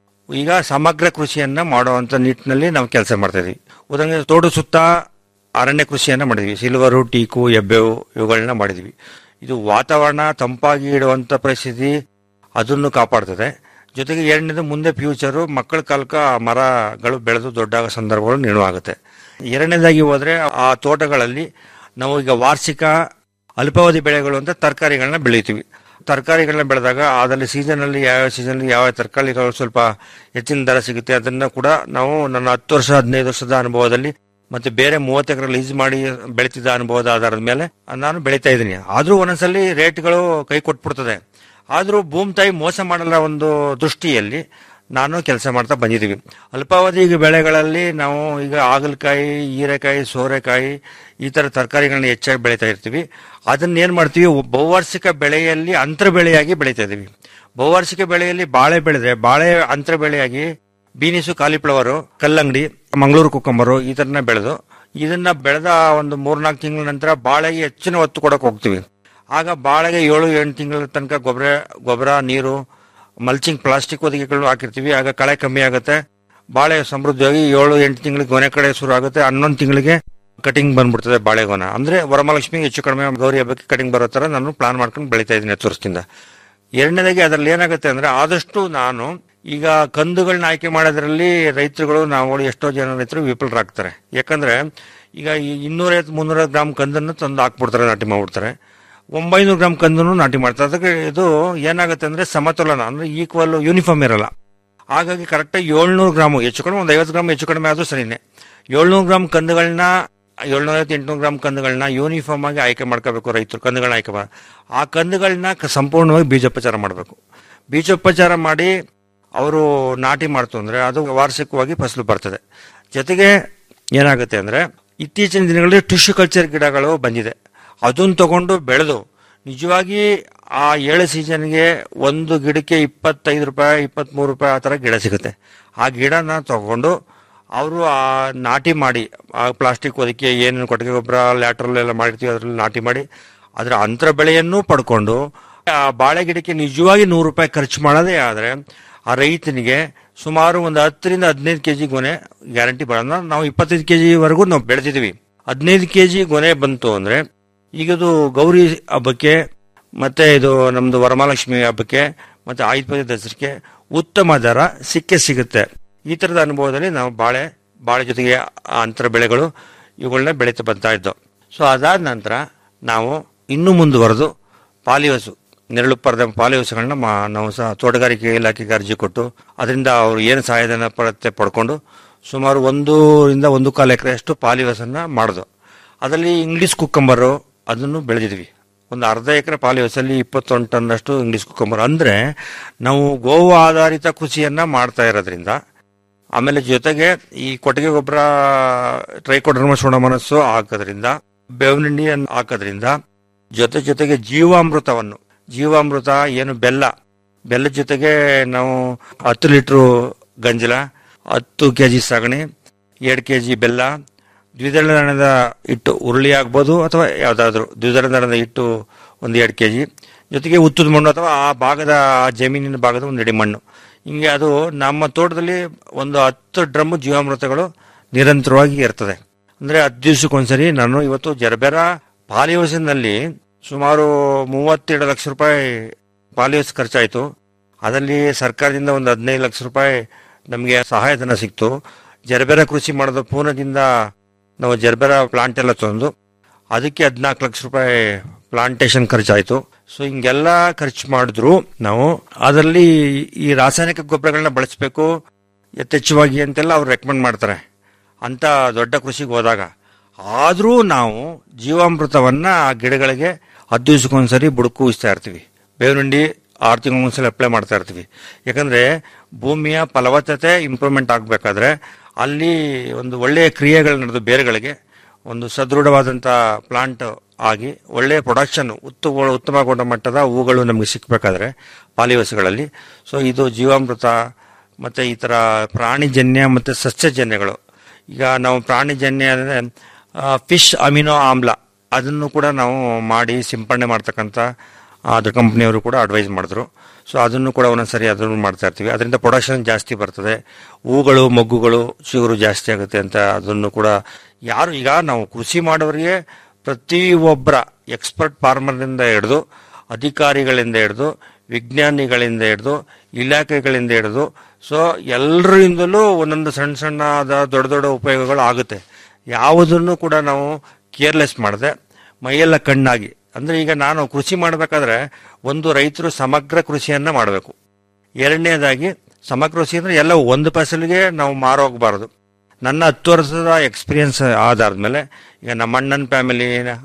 ಈಗ ಸಮಗ್ರ ಕೃಷಿಯನ್ನ ಮಾಡುವಂತ ನಿಟ್ಟಿನಲ್ಲಿ ನಾವು ಕೆಲಸ ಮಾಡ್ತಾ ಇದೀವಿ ಉದಾಹರಣೆಗೆ ತೋಟದ ಸುತ್ತ ಅರಣ್ಯ ಕೃಷಿಯನ್ನ ಮಾಡಿದ್ವಿ ಸಿಲ್ವರು ಟೀಕು ಎಬ್ಬೆವು ಇವುಗಳನ್ನ ಮಾಡಿದ್ವಿ ಇದು ವಾತಾವರಣ ತಂಪಾಗಿ ಇಡುವಂತ ಪರಿಸ್ಥಿತಿ ಅದನ್ನು ಕಾಪಾಡ್ತದೆ ಜೊತೆಗೆ ಎರಡನೇದು ಮುಂದೆ ಫ್ಯೂಚರು ಮಕ್ಕಳ ಕಾಲಕ ಆ ಮರಗಳು ಬೆಳೆದು ದೊಡ್ಡಾಗ ಸಂದರ್ಭಗಳು ನಿರ್ಣವಾಗುತ್ತೆ ಎರಡನೇದಾಗಿ ಹೋದ್ರೆ ಆ ತೋಟಗಳಲ್ಲಿ ನಾವು ಈಗ ವಾರ್ಷಿಕ ಅಲ್ಪಾವಧಿ ಬೆಳೆಗಳು ಅಂತ ತರಕಾರಿಗಳನ್ನ ಬೆಳಿತೀವಿ ತರಕಾರಿಗಳನ್ನ ಬೆಳೆದಾಗ ಅದರಲ್ಲಿ ಸೀಸನ್ ಅಲ್ಲಿ ಯಾವ ಸೀಸನ್ ಯಾವ ತರಕಾರಿಗಳು ಸ್ವಲ್ಪ ಹೆಚ್ಚಿನ ದರ ಸಿಗುತ್ತೆ ಅದನ್ನ ಕೂಡ ನಾವು ನನ್ನ ಹತ್ತು ವರ್ಷ ಹದಿನೈದು ವರ್ಷದ ಅನುಭವದಲ್ಲಿ ಮತ್ತೆ ಬೇರೆ ಮೂವತ್ತು ಎಕರೆ ಲೀಸ್ ಮಾಡಿ ಬೆಳೀತಿದ್ದ ಅನುಭವದ ಆಧಾರದ ಮೇಲೆ ನಾನು ಬೆಳೀತಾ ಇದ್ದೀನಿ ಆದ್ರೂ ಒಂದೊಂದ್ಸಲಿ ರೇಟ್ಗಳು ಕೈ ಕೊಟ್ಬಿಡ್ತದೆ ಆದ್ರೂ ಭೂಮಿ ತಾಯಿ ಮೋಸ ಮಾಡಲ್ಲ ಒಂದು ದೃಷ್ಟಿಯಲ್ಲಿ ನಾನು ಕೆಲಸ ಮಾಡ್ತಾ ಬಂದಿದ್ದೀವಿ ಅಲ್ಪಾವಧಿ ಬೆಳೆಗಳಲ್ಲಿ ನಾವು ಈಗ ಹಾಗಲಕಾಯಿ ಹೀರೆಕಾಯಿ ಸೋರೆಕಾಯಿ ಈ ತರ ತರಕಾರಿಗಳನ್ನ ಹೆಚ್ಚಾಗಿ ಬೆಳೀತಾ ಇರ್ತೀವಿ ಅದನ್ನ ಏನ್ ಮಾಡ್ತೀವಿ ಬಹುವಾರ್ಷಿಕ ಬೆಳೆಯಲ್ಲಿ ಅಂತರ ಬೆಳೆಯಾಗಿ ಬೆಳೀತಾ ಇದೀವಿ ಬಹುವಾರ್ಷಿಕ ಬೆಳೆಯಲ್ಲಿ ಬಾಳೆ ಬೆಳೆದ್ರೆ ಬಾಳೆ ಅಂತರ ಬೆಳೆಯಾಗಿ ಬೀನಿಸು ಕಾಲಿಫ್ಲವರು ಕಲ್ಲಂಗಡಿ ಮಂಗಳೂರು ಕುಕ್ಕಂಬರು ಈ ತರನ ಬೆಳೆದು ಇದನ್ನ ಬೆಳೆದ ಒಂದು ಮೂರ್ನಾಲ್ಕು ತಿಂಗಳ ನಂತರ ಬಾಳೆಗೆ ಹೆಚ್ಚಿನ ಒತ್ತು ಕೊಡಕ್ ಹೋಗ್ತೀವಿ ಆಗ ಬಾಳೆಗೆ ಏಳು ಎಂಟು ತಿಂಗಳ ತನಕ ಗೊಬ್ಬರ ಗೊಬ್ಬರ ನೀರು ಮಲ್ಚಿಂಗ್ ಪ್ಲಾಸ್ಟಿಕ್ ಹೊದಿಕೆಗಳು ಹಾಕಿರ್ತೀವಿ ಆಗ ಕಳೆ ಕಮ್ಮಿ ಆಗುತ್ತೆ ಬಾಳೆ ಸಮೃದ್ಧಿಯಾಗಿ ಏಳು ಎಂಟು ತಿಂಗಳಿಗೆ ಗೊನೆ ಕಡೆ ಶುರು ಆಗುತ್ತೆ ಹನ್ನೊಂದು ತಿಂಗಳಿಗೆ ಕಟಿಂಗ್ ಬಂದ್ಬಿಡ್ತದೆ ಬಾಳೆಗೊನ ಅಂದ್ರೆ ವರಮಹಾಲಕ್ಷ್ಮಿಗೆ ಹೆಚ್ಚು ಕಡಿಮೆ ಗೌರಿ ಹಬ್ಬಕ್ಕೆ ಕಟಿಂಗ್ ಬರೋ ತರ ನಾನು ಪ್ಲಾನ್ ಮಾಡ್ಕೊಂಡು ಬೆಳಿತಾ ಇದ್ದೀನಿ ಹತ್ತು ವರ್ಷದಿಂದ ಎರಡನೇದಾಗಿ ಅದ್ರಲ್ಲಿ ಏನಾಗುತ್ತೆ ಅಂದ್ರೆ ಆದಷ್ಟು ನಾನು ಈಗ ಕಂದುಗಳನ್ನ ಆಯ್ಕೆ ಮಾಡೋದ್ರಲ್ಲಿ ರೈತರುಗಳು ನಾವು ಎಷ್ಟೋ ಜನ ರೈತರು ವಿಫಲರಾಗ್ತಾರೆ ಯಾಕಂದ್ರೆ ಈಗ ಈ ಇನ್ನೂರೈವತ್ತು ಮುನ್ನೂರ ಗ್ರಾಮ್ ಕಂದನ್ನು ತಂದು ಹಾಕ್ಬಿಡ್ತಾರೆ ನಾಟಿ ಮಾಡ್ಬಿಡ್ತಾರೆ ಒಂಬೈನೂರು ಗ್ರಾಮ್ ಕಂದನ್ನು ನಾಟಿ ಮಾಡ್ತಾರೆ ಅದಕ್ಕೆ ಇದು ಏನಾಗುತ್ತೆ ಅಂದ್ರೆ ಸಮತೋಲನ ಅಂದ್ರೆ ಈಕ್ವಲ್ ಯೂನಿಫಾರ್ಮ್ ಇರಲ್ಲ ಹಾಗಾಗಿ ಕರೆಕ್ಟಾಗಿ ಏಳ್ನೂರು ಗ್ರಾಮ್ ಹೆಚ್ಚು ಕಡಿಮೆ ಒಂದು ಐವತ್ತು ಗ್ರಾಮ್ ಹೆಚ್ಚು ಕಡಿಮೆ ಆದ್ರೂ ಸರಿನೇ ಏಳ್ನೂರು ಗ್ರಾಮ್ ಕಂದುಗಳನ್ನ ಏಳ್ನೂರೈವತ್ತು ಎಂಟುನೂರು ಗ್ರಾಮ್ ಕಂದುಗಳನ್ನ ಯೂನಿಫಾರ್ಮ್ ಆಗಿ ಆಯ್ಕೆ ಮಾಡ್ಕೋಬೇಕು ರೈತರು ಕಂದುಗಳನ್ನ ಆಯ್ಕೆ ಮಾಡಿ ಆ ಕಂದುಗಳನ್ನ ಕ- ಸಂಪೂರ್ಣವಾಗಿ ಬೀಜೋಪಚಾರ ಮಾಡಬೇಕು ಬೀಜೋಪಚಾರ ಮಾಡಿ ಅವರು ನಾಟಿ ಮಾಡ್ತು ಅಂದ್ರೆ ಅದು ವಾರ್ಷಿಕವಾಗಿ ಫಸಲು ಬರ್ತದೆ ಜೊತೆಗೆ ಏನಾಗುತ್ತೆ ಅಂದ್ರೆ ಇತ್ತೀಚಿನ ದಿನಗಳಲ್ಲಿ ಟಿಶ್ಯೂ ಕಲ್ಚರ್ ಗಿಡಗಳು ಬಂದಿದೆ ಅದನ್ನ ತಗೊಂಡು ಬೆಳೆದು ನಿಜವಾಗಿ ಆ ಏಳು ಸೀಸನ್ಗೆ ಒಂದು ಗಿಡಕ್ಕೆ ಇಪ್ಪತ್ತೈದು ರೂಪಾಯಿ ಇಪ್ಪತ್ಮೂರು ರೂಪಾಯಿ ಆ ಥರ ಗಿಡ ಸಿಗುತ್ತೆ ಆ ಗಿಡನ ತಗೊಂಡು ಅವರು ಆ ನಾಟಿ ಮಾಡಿ ಆ ಪ್ಲಾಸ್ಟಿಕ್ ಹೊದಿಕೆ ಏನು ಕೊಟ್ಟಿಗೆ ಗೊಬ್ಬರ ಲ್ಯಾಟ್ರಲ್ ಎಲ್ಲ ಮಾಡಿರ್ತೀವಿ ಅದರಲ್ಲಿ ನಾಟಿ ಮಾಡಿ ಅದರ ಅಂತರ ಬೆಳೆಯನ್ನು ಪಡ್ಕೊಂಡು ಆ ಬಾಳೆ ಗಿಡಕ್ಕೆ ನಿಜವಾಗಿ ನೂರು ರೂಪಾಯಿ ಖರ್ಚು ಮಾಡೋದೇ ಆದರೆ ಆ ರೈತನಿಗೆ ಸುಮಾರು ಒಂದು ಹತ್ತರಿಂದ ಹದಿನೈದು ಕೆಜಿ ಗೊನೆ ಗ್ಯಾರಂಟಿ ಬರೋಣ ನಾವು ಇಪ್ಪತ್ತೈದು ಕೆಜಿವರೆಗೂ ನಾವು ಬೆಳೆದಿದ್ದೀವಿ ಹದಿನೈದು ಕೆಜಿ ಗೊನೆ ಬಂತು ಅಂದ್ರೆ ಈಗ ಇದು ಗೌರಿ ಹಬ್ಬಕ್ಕೆ ಮತ್ತೆ ಇದು ನಮ್ದು ವರಮಹಾಲಕ್ಷ್ಮಿ ಹಬ್ಬಕ್ಕೆ ಮತ್ತೆ ಆಯುಧ ಪೂಜೆ ದಸರಕ್ಕೆ ಉತ್ತಮ ದರ ಸಿಕ್ಕೇ ಸಿಗುತ್ತೆ ಈ ತರದ ಅನುಭವದಲ್ಲಿ ನಾವು ಬಾಳೆ ಬಾಳೆ ಜೊತೆಗೆ ಆ ಅಂತರ ಬೆಳೆಗಳು ಇವುಗಳನ್ನ ಬೆಳೀತಾ ಬರ್ತಾ ಇದ್ದೋ ಸೊ ಅದಾದ ನಂತರ ನಾವು ಇನ್ನೂ ಮುಂದುವರೆದು ಪಾಲಿಹಸು ನೆರಳು ಪರದ ಪಾಲಿಹಸುಗಳನ್ನ ಮಾ- ನಾವು ಸಹ ತೋಟಗಾರಿಕೆ ಇಲಾಖೆಗೆ ಅರ್ಜಿ ಕೊಟ್ಟು ಅದರಿಂದ ಅವರು ಏನು ಸಹಾಯಧನ ಪಡತ್ತೆ ಪಡ್ಕೊಂಡು ಸುಮಾರು ಒಂದೂರಿಂದ ಒಂದು ಕಾಲು ಎಕರೆಯಷ್ಟು ಪಾಲಿಹಸನ್ನ ಮಾಡಿದ್ರು ಅದರಲ್ಲಿ ಇಂಗ್ಲಿಷ್ ಕುಕ್ಕಂಬರು ಅದನ್ನು ಬೆಳೆದಿದ್ವಿ ಒಂದು ಅರ್ಧ ಎಕರೆ ಪಾಲಿಹೌಸಲ್ಲಿ ಇಪ್ಪತ್ತೊಂದು ಟನ್ನಷ್ಟು ಇಂಗ್ಲಿಷ್ ಕುಕ್ಕಂಬರ್ ಅಂದ್ರೆ ನಾವು ಗೋವು ಆಧಾರಿತ ಕೃಷಿಯನ್ನ ಮಾಡ್ತಾ ಇರೋದ್ರಿಂದ ಆಮೇಲೆ ಜೊತೆಗೆ ಈ ಕೊಟ್ಟಿಗೆ ಗೊಬ್ಬರ ಟ್ರೈಕೋಡರ್ಮ ಸೋಡಮನಸ್ಸು ಹಾಕೋದ್ರಿಂದ ಬೇವಿನಿಂಡಿ ಹಾಕೋದ್ರಿಂದ ಜೊತೆ ಜೊತೆಗೆ ಜೀವಾಮೃತವನ್ನು ಜೀವಾಮೃತ ಏನು ಬೆಲ್ಲ ಬೆಲ್ಲದ ಜೊತೆಗೆ ನಾವು ಹತ್ತು ಲೀಟ್ರು ಗಂಜಲ ಹತ್ತು ಕೆ ಜಿ ಸಗಣಿ ಎರಡು ಕೆ ಜಿ ಬೆಲ್ಲ ದ್ವಿದಳ ಧಾನ್ಯದ ಹಿಟ್ಟು ಉರುಳಿ ಆಗ್ಬೋದು ಅಥವಾ ಯಾವುದಾದ್ರೂ ದ್ವಿದಳ ಧಾನ್ಯದ ಹಿಟ್ಟು ಒಂದು ಎರಡು ಕೆ ಜಿ ಜೊತೆಗೆ ಉತ್ತದ ಮಣ್ಣು ಅಥವಾ ಆ ಭಾಗದ ಆ ಜಮೀನಿನ ಭಾಗದ ಒಂದು ಇಡಿ ಮಣ್ಣು ಹಿಂಗೆ ಅದು ನಮ್ಮ ತೋಟದಲ್ಲಿ ಒಂದು ಹತ್ತು ಡ್ರಮ್ ಜೀವಾಮೃತಗಳು ನಿರಂತರವಾಗಿ ಇರ್ತದೆ ಅಂದ್ರೆ ಹತ್ತು ದಿವಸಕ್ಕೊಂದ್ಸರಿ ನಾನು ಇವತ್ತು ಜರ್ಬೆರ ಪಾಲಿಯೋಸಿನಲ್ಲಿ ಸುಮಾರು ಮೂವತ್ತೆರಡು ಲಕ್ಷ ರೂಪಾಯಿ ಪಾಲಿಯೋಸ್ ಖರ್ಚಾಯಿತು ಅದರಲ್ಲಿ ಸರ್ಕಾರದಿಂದ ಒಂದು ಹದಿನೈದು ಲಕ್ಷ ರೂಪಾಯಿ ನಮಗೆ ಸಹಾಯಧನ ಸಿಕ್ತು ಜರ್ಬೆರ ಕೃಷಿ ಮಾಡೋದು ಪೂರ್ಣದಿಂದ ನಾವು ಜರ್ಬೆರ ಪ್ಲಾಂಟ್ ಎಲ್ಲ ತಂದು ಅದಕ್ಕೆ ಹದಿನಾಲ್ಕು ಲಕ್ಷ ರೂಪಾಯಿ ಪ್ಲಾಂಟೇಶನ್ ಖರ್ಚಾಯಿತು ಸೊ ಹಿಂಗೆಲ್ಲ ಖರ್ಚು ಮಾಡಿದ್ರು ನಾವು ಅದರಲ್ಲಿ ಈ ರಾಸಾಯನಿಕ ಗೊಬ್ಬರಗಳನ್ನ ಬಳಸಬೇಕು ಯಥೇಚ್ಛವಾಗಿ ಅಂತೆಲ್ಲ ಅವ್ರು ರೆಕಮೆಂಡ್ ಮಾಡ್ತಾರೆ ಅಂತ ದೊಡ್ಡ ಕೃಷಿಗೆ ಹೋದಾಗ ಆದರೂ ನಾವು ಜೀವಾಮೃತವನ್ನ ಆ ಗಿಡಗಳಿಗೆ ಹತ್ತು ದಿವಸಕ್ಕೊಂದ್ಸರಿ ಬುಡಕೂಯಿಸ್ತಾ ಇರ್ತೀವಿ ಬೇವಿನಿಂಡಿ ಆರು ತಿಂಗಳೊಂದ್ಸಲ ಅಪ್ಲೈ ಮಾಡ್ತಾ ಇರ್ತೀವಿ ಯಾಕಂದ್ರೆ ಭೂಮಿಯ ಫಲವತ್ತತೆ ಇಂಪ್ರೂವ್ಮೆಂಟ್ ಆಗಬೇಕಾದ್ರೆ ಅಲ್ಲಿ ಒಂದು ಒಳ್ಳೆಯ ಕ್ರಿಯೆಗಳು ನಡೆದು ಬೇರುಗಳಿಗೆ ಒಂದು ಸದೃಢವಾದಂಥ ಪ್ಲಾಂಟ್ ಆಗಿ ಒಳ್ಳೆಯ ಪ್ರೊಡಕ್ಷನ್ ಉತ್ತು ಉತ್ತಮ ಗುಣಮಟ್ಟದ ಹೂಗಳು ನಮಗೆ ಸಿಕ್ಕಬೇಕಾದ್ರೆ ಪಾಲಿವಸ್ಗಳಲ್ಲಿ ಸೊ ಇದು ಜೀವಾಮೃತ ಮತ್ತೆ ಈ ಥರ ಪ್ರಾಣಿಜನ್ಯ ಮತ್ತು ಸಸ್ಯಜನ್ಯಗಳು ಈಗ ನಾವು ಪ್ರಾಣಿಜನ್ಯ ಅಂದರೆ ಫಿಶ್ ಅಮಿನೋ ಆಮ್ಲ ಅದನ್ನು ಕೂಡ ನಾವು ಮಾಡಿ ಸಿಂಪಡಣೆ ಮಾಡ್ತಕ್ಕಂಥ ಅದು ಕಂಪ್ನಿಯವರು ಕೂಡ ಅಡ್ವೈಸ್ ಮಾಡಿದ್ರು ಸೊ ಅದನ್ನು ಕೂಡ ಒಂದೊಂದ್ಸರಿ ಅದನ್ನು ಮಾಡ್ತಾ ಇರ್ತೀವಿ ಅದರಿಂದ ಪ್ರೊಡಕ್ಷನ್ ಜಾಸ್ತಿ ಬರ್ತದೆ ಹೂಗಳು ಮೊಗ್ಗುಗಳು ಚಿಗುರು ಜಾಸ್ತಿ ಆಗುತ್ತೆ ಅಂತ ಅದನ್ನು ಕೂಡ ಯಾರು ಈಗ ನಾವು ಕೃಷಿ ಮಾಡೋರಿಗೆ ಪ್ರತಿ ಒಬ್ಬರ ಎಕ್ಸ್ಪರ್ಟ್ ಫಾರ್ಮರ್ನಿಂದ ಹಿಡಿದು ಅಧಿಕಾರಿಗಳಿಂದ ಹಿಡಿದು ವಿಜ್ಞಾನಿಗಳಿಂದ ಹಿಡಿದು ಇಲಾಖೆಗಳಿಂದ ಹಿಡಿದು ಸೊ ಎಲ್ಲರಿಂದಲೂ ಒಂದೊಂದು ಸಣ್ಣ ಸಣ್ಣದ ದೊಡ್ಡ ದೊಡ್ಡ ಉಪಯೋಗಗಳು ಆಗುತ್ತೆ ಯಾವುದನ್ನು ಕೂಡ ನಾವು ಕೇರ್ಲೆಸ್ ಮಾಡದೆ ಮೈಯೆಲ್ಲ ಕಣ್ಣಾಗಿ ಅಂದ್ರೆ ಈಗ ನಾನು ಕೃಷಿ ಮಾಡಬೇಕಾದ್ರೆ ಒಂದು ರೈತರು ಸಮಗ್ರ ಕೃಷಿಯನ್ನ ಮಾಡಬೇಕು ಎರಡನೇದಾಗಿ ಸಮಗ್ರ ಕೃಷಿ ಅಂದ್ರೆ ಎಲ್ಲ ಒಂದು ಫಸಲಿಗೆ ನಾವು ಮಾರೋಗಬಾರದು ನನ್ನ ಹತ್ತು ವರ್ಷದ ಎಕ್ಸ್ಪೀರಿಯನ್ಸ್ ಆಧಾರದ ಮೇಲೆ ಈಗ ನಮ್ಮ ಅಣ್ಣನ ಫ್ಯಾಮಿಲಿ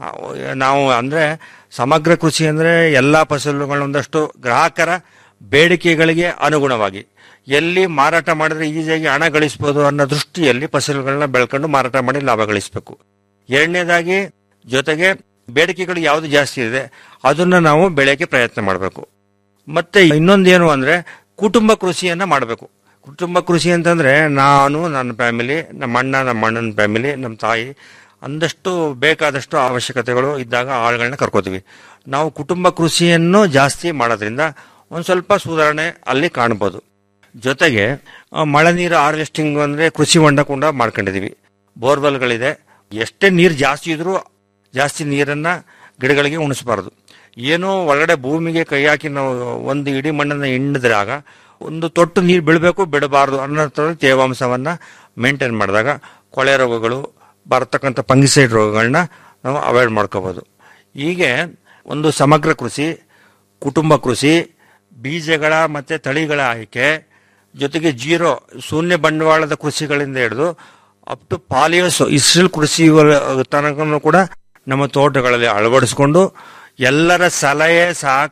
ನಾವು ಅಂದ್ರೆ ಸಮಗ್ರ ಕೃಷಿ ಅಂದ್ರೆ ಎಲ್ಲಾ ಫಸಲುಗಳ ಒಂದಷ್ಟು ಗ್ರಾಹಕರ ಬೇಡಿಕೆಗಳಿಗೆ ಅನುಗುಣವಾಗಿ ಎಲ್ಲಿ ಮಾರಾಟ ಮಾಡಿದ್ರೆ ಈಸಿಯಾಗಿ ಹಣ ಗಳಿಸಬಹುದು ಅನ್ನೋ ದೃಷ್ಟಿಯಲ್ಲಿ ಫಸಲುಗಳನ್ನ ಬೆಳ್ಕೊಂಡು ಮಾರಾಟ ಮಾಡಿ ಲಾಭ ಗಳಿಸಬೇಕು ಎರಡನೇದಾಗಿ ಜೊತೆಗೆ ಬೇಡಿಕೆಗಳು ಯಾವುದು ಜಾಸ್ತಿ ಇದೆ ಅದನ್ನ ನಾವು ಬೆಳೆಯಕ್ಕೆ ಪ್ರಯತ್ನ ಮಾಡಬೇಕು ಮತ್ತೆ ಇನ್ನೊಂದೇನು ಅಂದ್ರೆ ಕುಟುಂಬ ಕೃಷಿಯನ್ನ ಮಾಡಬೇಕು ಕುಟುಂಬ ಕೃಷಿ ಅಂತಂದ್ರೆ ನಾನು ನನ್ನ ಫ್ಯಾಮಿಲಿ ನಮ್ಮ ಅಣ್ಣ ನಮ್ಮ ಅಣ್ಣನ ಫ್ಯಾಮಿಲಿ ನಮ್ಮ ತಾಯಿ ಅಂದಷ್ಟು ಬೇಕಾದಷ್ಟು ಅವಶ್ಯಕತೆಗಳು ಇದ್ದಾಗ ಆಳುಗಳನ್ನ ಕರ್ಕೋತೀವಿ ನಾವು ಕುಟುಂಬ ಕೃಷಿಯನ್ನು ಜಾಸ್ತಿ ಮಾಡೋದ್ರಿಂದ ಒಂದು ಸ್ವಲ್ಪ ಸುಧಾರಣೆ ಅಲ್ಲಿ ಕಾಣ್ಬೋದು ಜೊತೆಗೆ ಆ, ಮಳೆ ನೀರು ಹಾರ್ವೆಸ್ಟಿಂಗ್ ಅಂದ್ರೆ ಕೃಷಿ ಹೊಂಡ ಕೂಡ ಮಾಡ್ಕೊಂಡಿದೀವಿ ಬೋರ್ವೆಲ್ಗಳಿದೆ ಎಷ್ಟೇ ನೀರು ಜಾಸ್ತಿ ಇದ್ರೂ ಜಾಸ್ತಿ ನೀರನ್ನ ಗಿಡಗಳಿಗೆ ಉಣಿಸಬಾರದು ಏನೋ ಒಳಗಡೆ ಭೂಮಿಗೆ ಕೈ ಹಾಕಿ ನಾವು ಒಂದು ಇಡೀ ಮಣ್ಣನ್ನ ಹಿಂಡಿದ್ರಾಗ ಒಂದು ತೊಟ್ಟು ನೀರು ಬೀಳಬೇಕು ಬಿಡಬಾರದು ಅನ್ನೋ ಥರ ತೇವಾಂಶವನ್ನ ಮೇಂಟೈನ್ ಮಾಡಿದಾಗ ಕೊಳೆ ರೋಗಗಳು ಬರ್ತಕ್ಕಂಥ ಫಂಗಿಸೈಡ್ ರೋಗಗಳನ್ನ ನಾವು ಅವಾಯ್ಡ್ ಮಾಡ್ಕೋಬಹುದು ಹೀಗೆ ಒಂದು ಸಮಗ್ರ ಕೃಷಿ ಕುಟುಂಬ ಕೃಷಿ ಬೀಜಗಳ ಮತ್ತೆ ತಳಿಗಳ ಆಯ್ಕೆ ಜೊತೆಗೆ ಜೀರೋ ಶೂನ್ಯ ಬಂಡವಾಳದ ಕೃಷಿಗಳಿಂದ ಹಿಡಿದು ಅಪ್ ಟು ಪಾಲಿಯೋಸ್ ಇಸ್ರೇಲ್ ಕೃಷಿ ತನಕನೂ ಕೂಡ ನಮ್ಮ ತೋಟಗಳಲ್ಲಿ ಅಳವಡಿಸಿಕೊಂಡು ಎಲ್ಲರ ಸಲಹೆ